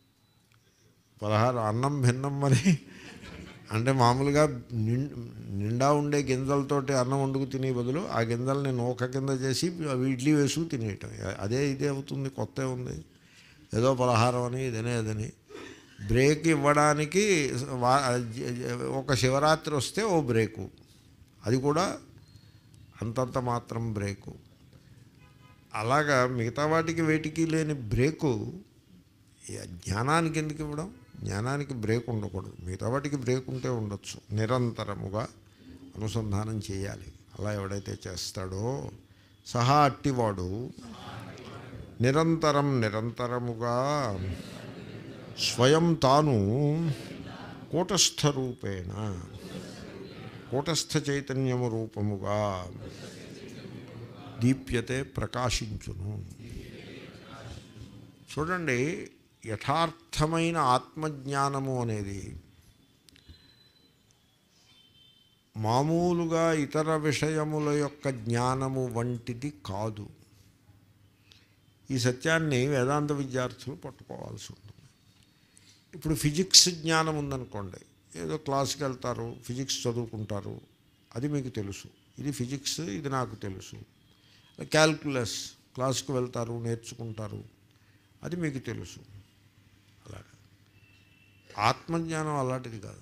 పదహారు అన్నం భిన్నం మరి అంటే మామూలుగా నిం- నిండా ఉండే గింజలతోటి అన్నం వండుకు తినే బదులు ఆ గింజల్ని నూక కింద చేసి అవి ఇడ్లీ వేసుకు తినేయటం అదే ఇదే అవుతుంది కొత్త ఉంది ఏదో పలహారం అని ఇదనే అదని బ్రేక్ ఇవ్వడానికి వా- ఒక శివరాత్రి వస్తే ఓ బ్రేకు అది కూడా అంతంత మాత్రం బ్రేకు అలాగా మిగతా వాటికి వేటికి లేని బ్రేకు ఈ జ్ఞానానికి ఎందుకు ఇవ్వడం జ్ఞానానికి బ్రేక్ ఉండకూడదు మిగతా వాటికి బ్రేక్ ఉంటే ఉండొచ్చు నిరంతరముగా అనుసంధానం చేయాలి అలా ఎవడైతే చేస్తాడో సహా అట్టివాడు నిరంతరం నిరంతరముగా స్వయం తాను కూటస్థ రూపేణ కూటస్థ చైతన్యము రూపముగా దీప్యతే ప్రకాశించును చూడండి యథార్థమైన ఆత్మజ్ఞానము అనేది మామూలుగా ఇతర విషయముల యొక్క జ్ఞానము వంటిది కాదు ఈ సత్యాన్ని వేదాంత విద్యార్థులు పట్టుకోవాల్సి ఉంటుంది ఇప్పుడు ఫిజిక్స్ జ్ఞానం ఉందనుకోండి ఏదో క్లాస్కి వెళ్తారు ఫిజిక్స్ చదువుకుంటారు అది మీకు తెలుసు ఇది ఫిజిక్స్ ఇది నాకు తెలుసు క్యాల్కులస్ క్లాస్కి వెళ్తారు నేర్చుకుంటారు అది మీకు తెలుసు అలాగా ఆత్మజ్ఞానం అలాంటిది కాదు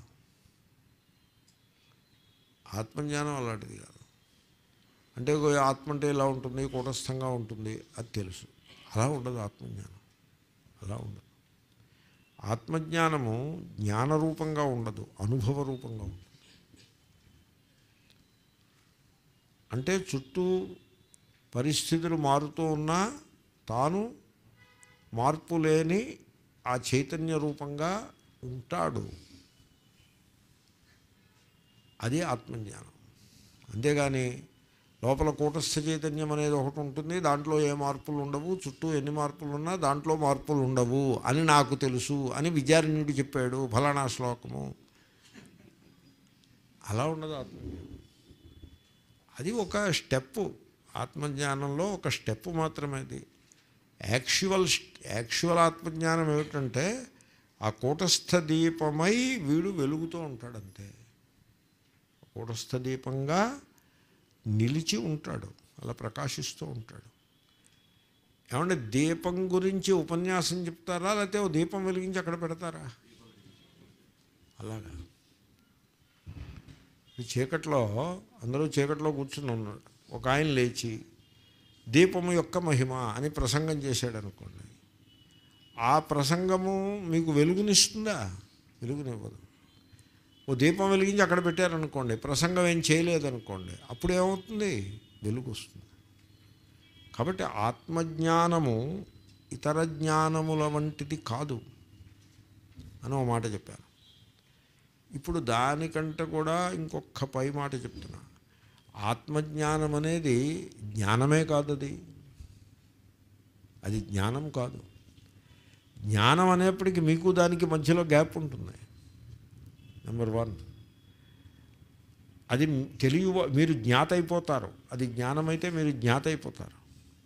ఆత్మజ్ఞానం అలాంటిది కాదు అంటే ఇగో ఆత్మ అంటే ఇలా ఉంటుంది కూటస్థంగా ఉంటుంది అది తెలుసు అలా ఉండదు ఆత్మజ్ఞానం అలా ఉండదు ఆత్మజ్ఞానము జ్ఞానరూపంగా ఉండదు అనుభవ రూపంగా ఉంటుంది అంటే చుట్టూ పరిస్థితులు మారుతూ ఉన్నా తాను మార్పు లేని ఆ చైతన్య రూపంగా ఉంటాడు అది ఆత్మజ్ఞానం అంతేగాని లోపల కూటస్థ చైతన్యం అనేది ఒకటి ఉంటుంది దాంట్లో ఏ మార్పులు ఉండవు చుట్టూ ఎన్ని మార్పులు ఉన్నా దాంట్లో మార్పులు ఉండవు అని నాకు తెలుసు అని విద్యారణ్యుడు చెప్పాడు ఫలానా శ్లోకము అలా ఉండదు ఆత్మజ్ఞానం అది ఒక స్టెప్పు ఆత్మజ్ఞానంలో ఒక స్టెప్ మాత్రమే అది యాక్చువల్ యాక్చువల్ ఆత్మజ్ఞానం ఏమిటంటే ఆ కూటస్థ దీపమై వీడు వెలుగుతూ ఉంటాడంతే కూటస్థ దీపంగా నిలిచి ఉంటాడు అలా ప్రకాశిస్తూ ఉంటాడు ఏమంటే దీపం గురించి ఉపన్యాసం చెప్తారా లేకపోతే ఓ దీపం వెలిగించి అక్కడ పెడతారా అలాగా ఈ చీకట్లో అందరూ చీకట్లో కూర్చుని ఉన్నాడు ఒక ఆయన లేచి దీపము యొక్క మహిమ అని ప్రసంగం చేశాడు అనుకోండి ఆ ప్రసంగము మీకు వెలుగునిస్తుందా వెలుగునివ్వదు ఓ దీపం వెలిగించి అక్కడ పెట్టారనుకోండి ప్రసంగం ఏం చేయలేదనుకోండి అప్పుడు ఏమవుతుంది వెలుగు వస్తుంది కాబట్టి ఆత్మజ్ఞానము ఇతర జ్ఞానముల వంటిది కాదు అని ఒక మాట చెప్పాను ఇప్పుడు దానికంటే కూడా ఇంకొక పై మాట చెప్తున్నా ఆత్మజ్ఞానం అనేది జ్ఞానమే కాదు అది అది జ్ఞానం కాదు జ్ఞానం అనేప్పటికీ మీకు దానికి మధ్యలో గ్యాప్ ఉంటుంది నెంబర్ వన్ అది తెలియ మీరు జ్ఞాత అయిపోతారు అది జ్ఞానమైతే మీరు జ్ఞాత అయిపోతారు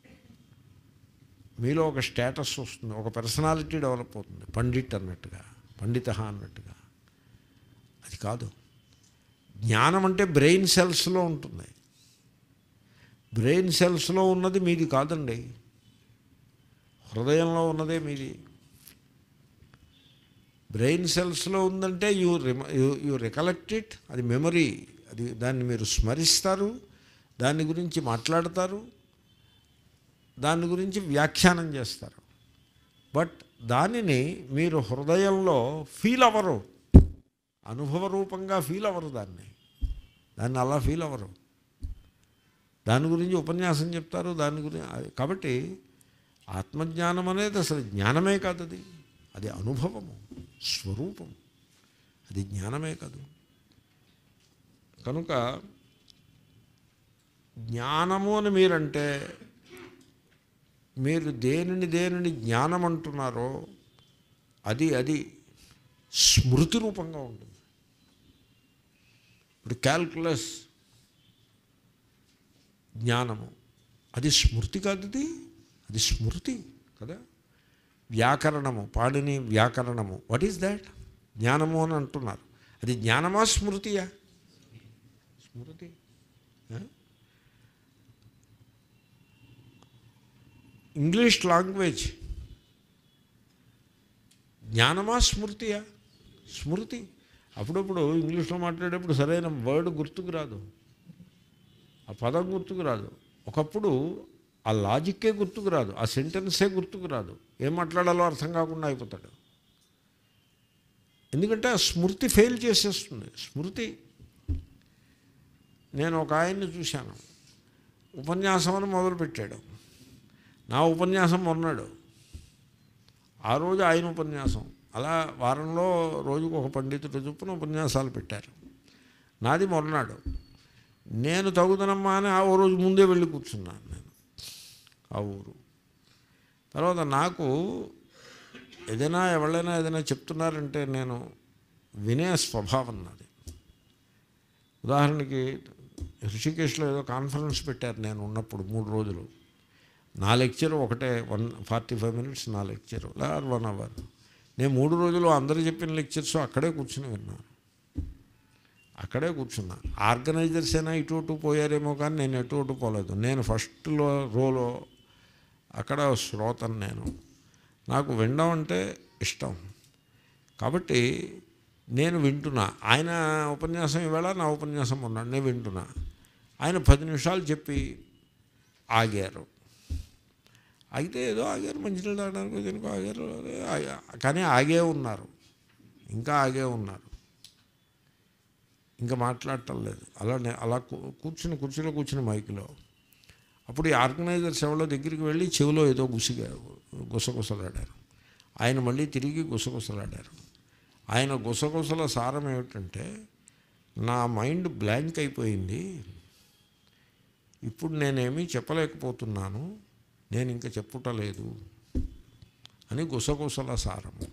మీలో ఒక స్టేటస్ వస్తుంది ఒక పర్సనాలిటీ డెవలప్ అవుతుంది పండిట్ అన్నట్టుగా పండిత అన్నట్టుగా అది కాదు జ్ఞానం అంటే బ్రెయిన్ సెల్స్లో ఉంటుంది బ్రెయిన్ సెల్స్లో ఉన్నది మీది కాదండి హృదయంలో ఉన్నదే మీది బ్రెయిన్ సెల్స్లో ఉందంటే యూ యూ రికలెక్ట్ ఇట్ అది మెమరీ అది దాన్ని మీరు స్మరిస్తారు దాని గురించి మాట్లాడతారు దాని గురించి వ్యాఖ్యానం చేస్తారు బట్ దానిని మీరు హృదయంలో ఫీల్ అవ్వరు అనుభవ రూపంగా ఫీల్ అవ్వరు దాన్ని దాన్ని అలా ఫీల్ అవ్వరు దాని గురించి ఉపన్యాసం చెప్తారు దాని గురించి కాబట్టి ఆత్మజ్ఞానం అనేది అసలు జ్ఞానమే కాదు అది అది అనుభవము స్వరూపం అది జ్ఞానమే కాదు కనుక జ్ఞానము అని మీరంటే మీరు దేనిని దేనిని జ్ఞానం అంటున్నారో అది అది స్మృతి రూపంగా ఉంటుంది ఇప్పుడు క్యాల్కులస్ జ్ఞానము అది స్మృతి కాదు అది అది స్మృతి కదా వ్యాకరణము పాడిని వ్యాకరణము వాట్ ఈస్ దాట్ జ్ఞానము అని అంటున్నారు అది జ్ఞానమా స్మృతియా స్మృతి ఆ? ఇంగ్లీష్ లాంగ్వేజ్ జ్ఞానమా స్మృతియా స్మృతి అప్పుడప్పుడు ఇంగ్లీష్లో మాట్లాడేటప్పుడు సరైన వర్డ్ గుర్తుకు రాదు ఆ పదం గుర్తుకు రాదు ఒకప్పుడు ఆ లాజిక్కే గుర్తుకు రాదు ఆ సెంటెన్సే గుర్తుకు రాదు ఏం మాట్లాడాలో అర్థం కాకుండా అయిపోతాడు ఎందుకంటే ఆ స్మృతి ఫెయిల్ చేసేస్తుంది స్మృతి నేను ఒక ఆయన్ని చూశాను ఉపన్యాసం అని మొదలుపెట్టాడు నా ఉపన్యాసం మొన్నాడు ఆ రోజు ఆయన ఉపన్యాసం అలా వారంలో రోజుకు ఒక పండితుడు చొప్పున ఉపన్యాసాలు పెట్టారు నాది మొన్నాడు నేను తగుదనమ్మా అని ఆ ఓ రోజు ముందే వెళ్ళి కూర్చున్నాను నేను ఆ ఊరు తర్వాత నాకు ఏదైనా ఎవరైనా ఏదైనా చెప్తున్నారంటే నేను వినే స్వభావం నాది ఉదాహరణకి ఋషికేశ్లో ఏదో కాన్ఫరెన్స్ పెట్టారు నేను ఉన్నప్పుడు మూడు రోజులు నా లెక్చర్ ఒకటే వన్ ఫార్టీ ఫైవ్ మినిట్స్ నా లెక్చర్ ఆర్ వన్ అవర్ నేను మూడు రోజులు అందరూ చెప్పిన లెక్చర్స్ అక్కడే కూర్చుని విన్నాను అక్కడే కూర్చున్నా ఆర్గనైజర్స్ అయినా ఇటు అటు పోయారేమో కానీ నేను ఎటు అటు పోలేదు నేను ఫస్ట్లో రోలో అక్కడ శ్రోతను నేను నాకు వినడం అంటే ఇష్టం కాబట్టి నేను వింటున్నా ఆయన ఉపన్యాసం ఇవాళ నా ఉపన్యాసం ఉన్నాడు నేను వింటున్నా ఆయన పది నిమిషాలు చెప్పి ఆగారు అయితే ఏదో ఆగారు మంచినీళ్ళు తాగడానికి దేనికో ఆగారు ఆగా- కానీ ఆగే ఉన్నారు ఇంకా ఆగే ఉన్నారు ఇంకా మాట్లాడటం లేదు అలానే అలా కూ- కూర్చుని కుర్చీలో కూర్చుని మైకులో అప్పుడు ఈ ఆర్గనైజర్స్ ఎవరో దగ్గరికి వెళ్ళి చెవిలో ఏదో గుసిగా గుసగుసలాడారు ఆయన మళ్ళీ తిరిగి గుసగుసలాడారు ఆయన గుసగుసల సారం ఏమిటంటే నా మైండ్ బ్లాంక్ అయిపోయింది ఇప్పుడు నేనేమీ చెప్పలేకపోతున్నాను నేను ఇంకా చెప్పుటలేదు అని గుసగుసల సారము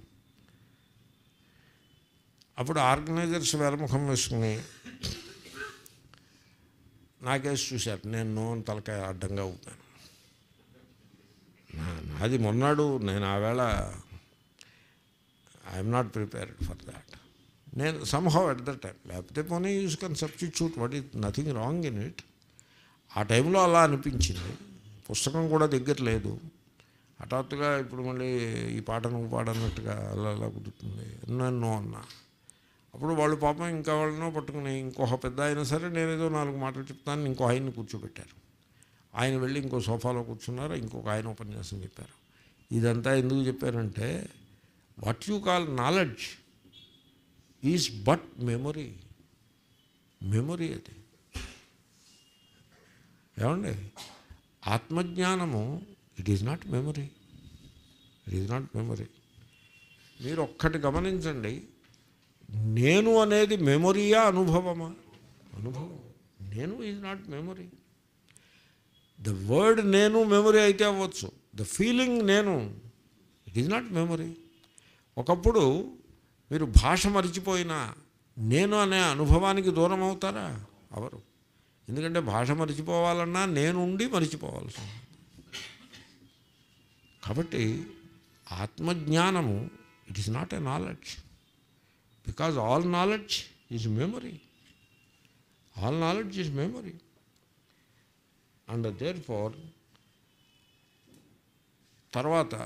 అప్పుడు ఆర్గనైజర్స్ వేలముఖం వేసుకుని నాకేసి చూశారు నేను నోన్ తలకాయ అడ్డంగా ఊపాను నా- నాది మొన్నాడు నేను ఆ వేళ I'm not prepared for that నేను సంహౌ ఎట్ ద టైం లేకపోతే పోనీ use can substitute what is nothing wrong in it ఆ టైంలో అలా అనిపించింది పుస్తకం కూడా దగ్గర లేదు హఠాత్తుగా ఇప్పుడు మళ్ళీ ఈ పాట నువ్వు పాడన్నట్టుగా అలా అలా కుదురుతుంది నన్ను అన్నా అప్పుడు వాళ్ళు పాపం ఇంకా వాళ్ళనో పట్టుకుని ఇంకొక పెద్ద అయినా సరే నేను ఏదో నాలుగు మాటలు చెప్తాను ఇంకో ఆయన్ని కూర్చోబెట్టారు ఆయన వెళ్ళి ఇంకో సోఫాలో కూర్చున్నారు ఇంకొక ఆయన ఉపన్యాసం చెప్పారు ఇదంతా ఎందుకు చెప్పారంటే what you call knowledge is but memory memory అది ఏమండి ఆత్మజ్ఞానము it is not memory it is not memory మీరు ఒక్కటి గమనించండి నేను అనేది మెమొరీయా అనుభవమా అనుభవం నేను is not memory the word నేను మెమొరీ అయితే అవ్వచ్చు ద ఫీలింగ్ నేను ఇట్ ఈజ్ నాట్ మెమరీ ఒకప్పుడు మీరు భాష మరిచిపోయినా నేను అనే అనుభవానికి దూరం అవుతారా అవరు ఎందుకంటే భాష మరిచిపోవాలన్నా నేను ఉండి మరిచిపోవాల్సి ఉంటుంది. కాబట్టి ఆత్మజ్ఞానము it is not a knowledge because all knowledge is memory all knowledge is memory and therefore తర్వాత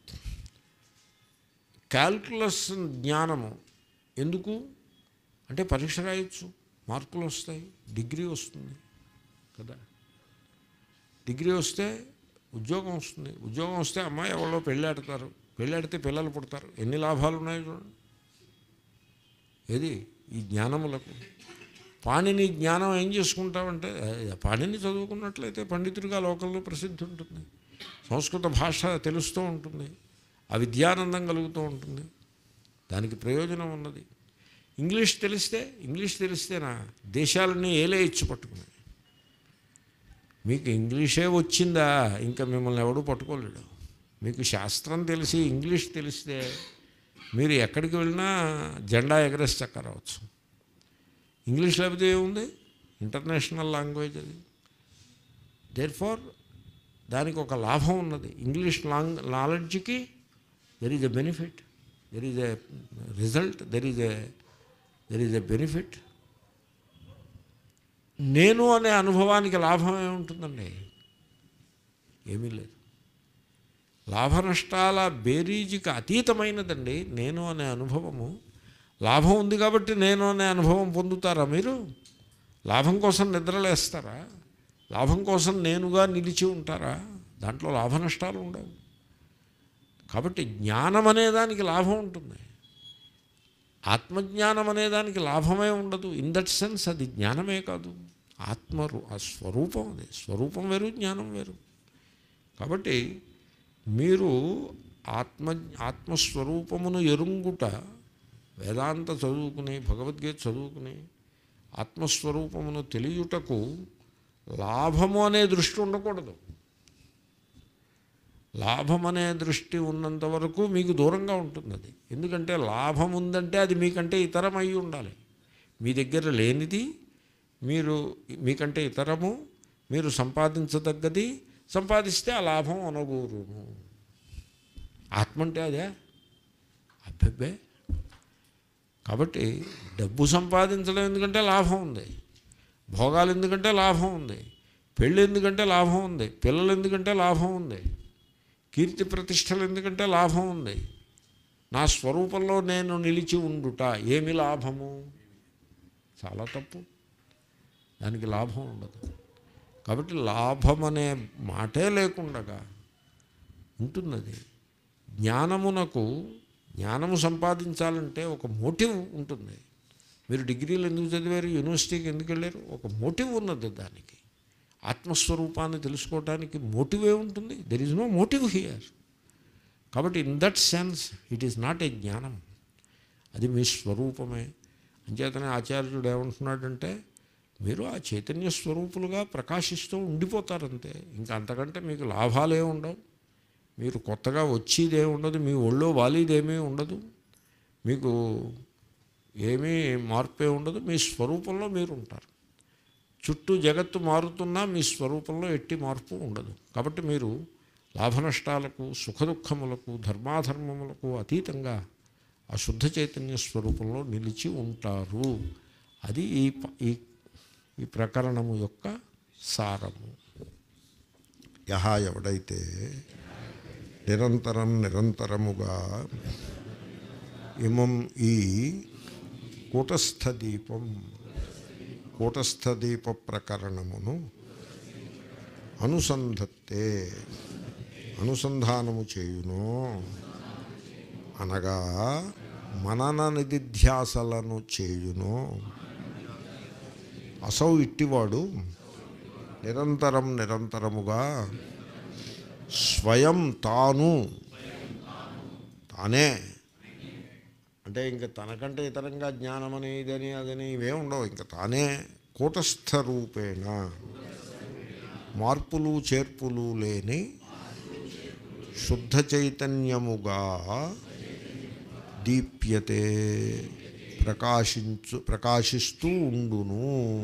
క్యాల్కులస్ జ్ఞానము ఎందుకు అంటే పరీక్ష రాయొచ్చు మార్కులు వస్తాయి డిగ్రీ వస్తుంది కదా డిగ్రీ వస్తే ఉద్యోగం వస్తుంది ఉద్యోగం వస్తే అమ్మాయి ఎవరో పెళ్ళాడతారు పెళ్ళాడితే పిల్లలు పుడతారు ఎన్ని లాభాలు ఉన్నాయి చూడండి ఏది ఈ జ్ఞానములకు పాణిని జ్ఞానం ఏం చేసుకుంటామంటే ఏ, పాణిని చదువుకున్నట్లయితే పండితుడిగా లోకంలో ప్రసిద్ధి ఉంటుంది సంస్కృత భాష తెలుస్తూ ఉంటుంది ఆ విద్యానందం కలుగుతూ ఉంటుంది దానికి ప్రయోజనం ఉన్నది ఇంగ్లీష్ తెలిస్తే ఇంగ్లీష్ తెలిస్తేనా దేశాలన్నీ ఏలే ఇచ్చి పట్టుకున్నాయి మీకు ఇంగ్లీషే వచ్చిందా ఇంకా మిమ్మల్ని ఎవడూ పట్టుకోలేడు మీకు శాస్త్రం తెలిసి ఇంగ్లీష్ తెలిస్తే మీరు ఎక్కడికి వెళ్ళినా జెండా ఎగరేసి చక్కరవచ్చు ఇంగ్లీష్ లేకపోతే ఏముంది ఇంటర్నేషనల్ లాంగ్వేజ్ అది దేర్ ఫార్ దానికి ఒక లాభం ఉన్నది ఇంగ్లీష్ లాంగ్ నాలెడ్జ్కి there is a benefit there is a result there is a there is a benefit నేను అనే అనుభవానికి లాభం ఏముంటుందండి ఏమీ లేదు లాభ నష్టాల బేరీజుకి అతీతమైనదండి నేను అనే అనుభవము లాభం ఉంది కాబట్టి నేను అనే అనుభవం పొందుతారా మీరు లాభం కోసం నిద్రలేస్తారా లాభం కోసం నేనుగా నిలిచి ఉంటారా దాంట్లో లాభ నష్టాలు ఉండవు కాబట్టి జ్ఞానం అనేదానికి లాభం ఉంటుంది ఆత్మజ్ఞానం అనేదానికి లాభమే ఉండదు ఇన్ దట్ సెన్స్ అది జ్ఞానమే కాదు ఆత్మ రు- ఆ స్వరూపం అది స్వరూపం వేరు జ్ఞానం వేరు కాబట్టి మీరు ఆత్మ ఆత్మస్వరూపమును ఎరుంగుట వేదాంత చదువుకుని భగవద్గీత చదువుకుని ఆత్మస్వరూపమును తెలియుటకు లాభము అనే దృష్టి ఉండకూడదు లాభం అనే దృష్టి ఉన్నంత వరకు మీకు దూరంగా ఉంటుంది అది ఎందుకంటే లాభం ఉందంటే అది మీకంటే ఇతరం అయి ఉండాలి మీ దగ్గర లేనిది మీరు మీకంటే ఇతరము మీరు సంపాదించదగ్గది సంపాదిస్తే ఆ లాభం అనగూరును ఆత్మ అంటే అదే అబ్బెబ్బే కాబట్టి డబ్బు సంపాదించడం ఎందుకంటే లాభం ఉంది భోగాలు ఎందుకంటే లాభం ఉంది పెళ్ళి ఎందుకంటే లాభం ఉంది పిల్లలు ఎందుకంటే లాభం ఉంది కీర్తి ప్రతిష్టలు ఎందుకంటే లాభం ఉంది నా స్వరూపంలో నేను నిలిచి ఉండుట ఏమి లాభము చాలా తప్పు దానికి లాభం ఉండదు కాబట్టి లాభం అనే మాటే లేకుండగా ఉంటున్నది జ్ఞానమునకు జ్ఞానము సంపాదించాలంటే ఒక మోటివ్ ఉంటుంది మీరు డిగ్రీలు ఎందుకు చదివారు యూనివర్సిటీకి ఎందుకు వెళ్ళారు ఒక మోటివ్ ఉన్నది దానికి ఆత్మస్వరూపాన్ని తెలుసుకోవడానికి మోటివే ఉంటుంది there is no motive here కాబట్టి in that sense it is not a జ్ఞానం అది మీ స్వరూపమే అంచేతనే ఆచార్యుడు ఏమంటున్నాడంటే మీరు ఆ చైతన్య స్వరూపులుగా ప్రకాశిస్తూ ఉండిపోతారంతే ఇంకా అంతకంటే మీకు లాభాలే ఉండవు మీరు కొత్తగా వచ్చేదే ఉండదు మీ ఒళ్ళో వాలీదేమీ ఉండదు మీకు ఏమీ మార్పే ఉండదు మీ స్వరూపంలో మీరు ఉంటారు చుట్టూ జగత్తు మారుతున్నా మీ స్వరూపంలో ఎట్టి మార్పు ఉండదు కాబట్టి మీరు లాభనష్టాలకు సుఖదుఖములకు ధర్మాధర్మములకు అతీతంగా ఆ శుద్ధ చైతన్య స్వరూపంలో నిలిచి ఉంటారు అది ఈ ప- ఈ ఈ ప్రకరణము యొక్క సారము యహ ఎవడైతే నిరంతరం నిరంతరముగా ఇమం ఈ కూటస్థ దీపం కూటస్థ దీప ప్రకరణమును అనుసంధత్తే అనుసంధానము చేయును అనగా మనన నిధిధ్యాసలను చేయును అసౌ ఇట్టివాడు నిరంతరం నిరంతరముగా స్వయం తాను తానే అంటే ఇంకా తనకంటే ఇతరంగా జ్ఞానమని ఇదని అదని ఇవే ఉండవు ఇంకా తానే కూటస్థ రూపేణ మార్పులు చేర్పులు లేని శుద్ధ చైతన్యముగా దీప్యతే ప్రకాశించు ప్రకాశిస్తూ ఉండును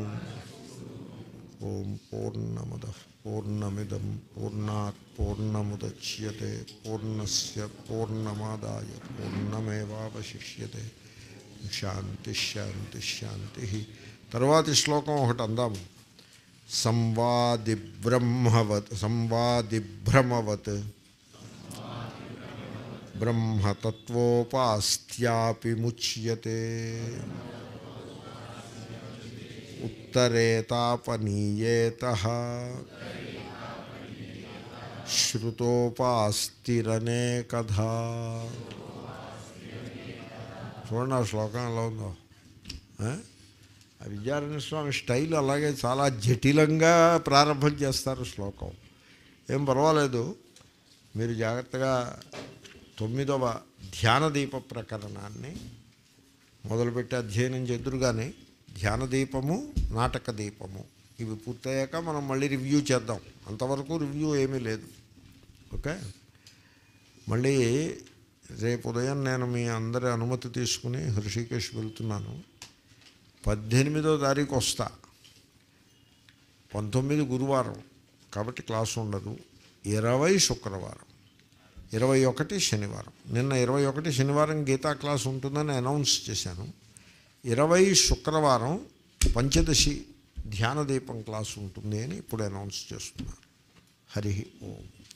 ఓం పూర్ణముద పూర్ణమిదం పూర్ణాత్ పూర్ణముద్యతే పూర్ణస్య పూర్ణమాదాయ పూర్ణమేవాశిష్యతే శాంతి శాంతి శాంతి తర్వాతి శ్లోకం ఒకటి అందాము సంవాది బ్రహ్మవత్ సంవాది భ్రమవత్ బ్రహ్మతత్వోపాస్త్యాపి ముచ్యతే ఉత్తరేతాపనీయేత శ్రుతోపాస్తిరనేకధా చూడండి ఆ శ్లోకం ఎలా ఉందో ఆ? ఆ విద్యారణ్య స్వామి స్టైల్ అలాగే చాలా జటిలంగా ప్రారంభం చేస్తారు శ్లోకం ఏం పర్వాలేదు మీరు జాగ్రత్తగా తొమ్మిదవ ధ్యాన దీప ప్రకరణాన్ని మొదలుపెట్టి అధ్యయనం చేద్దరు కానీ ధ్యాన దీపము నాటక దీపము ఇవి పూర్తయ్యాక మనం మళ్ళీ రివ్యూ చేద్దాం అంతవరకు రివ్యూ ఏమీ లేదు ఓకే మళ్ళీ రేపు ఉదయం నేను మీ అందరి అనుమతి తీసుకుని హృషికేశ్ వెళ్తున్నాను పద్దెనిమిదో తారీఖు వస్తా పంతొమ్మిది గురువారం కాబట్టి క్లాస్ ఉండదు ఇరవై శుక్రవారం ఇరవై ఒకటి శనివారం నిన్న ఇరవై ఒకటి శనివారం గీతా క్లాస్ ఉంటుందని అనౌన్స్ చేశాను ఇరవై శుక్రవారం పంచదశి ధ్యాన దీపం క్లాస్ ఉంటుంది అని ఇప్పుడు అనౌన్స్ చేస్తున్నారు హరి ఓం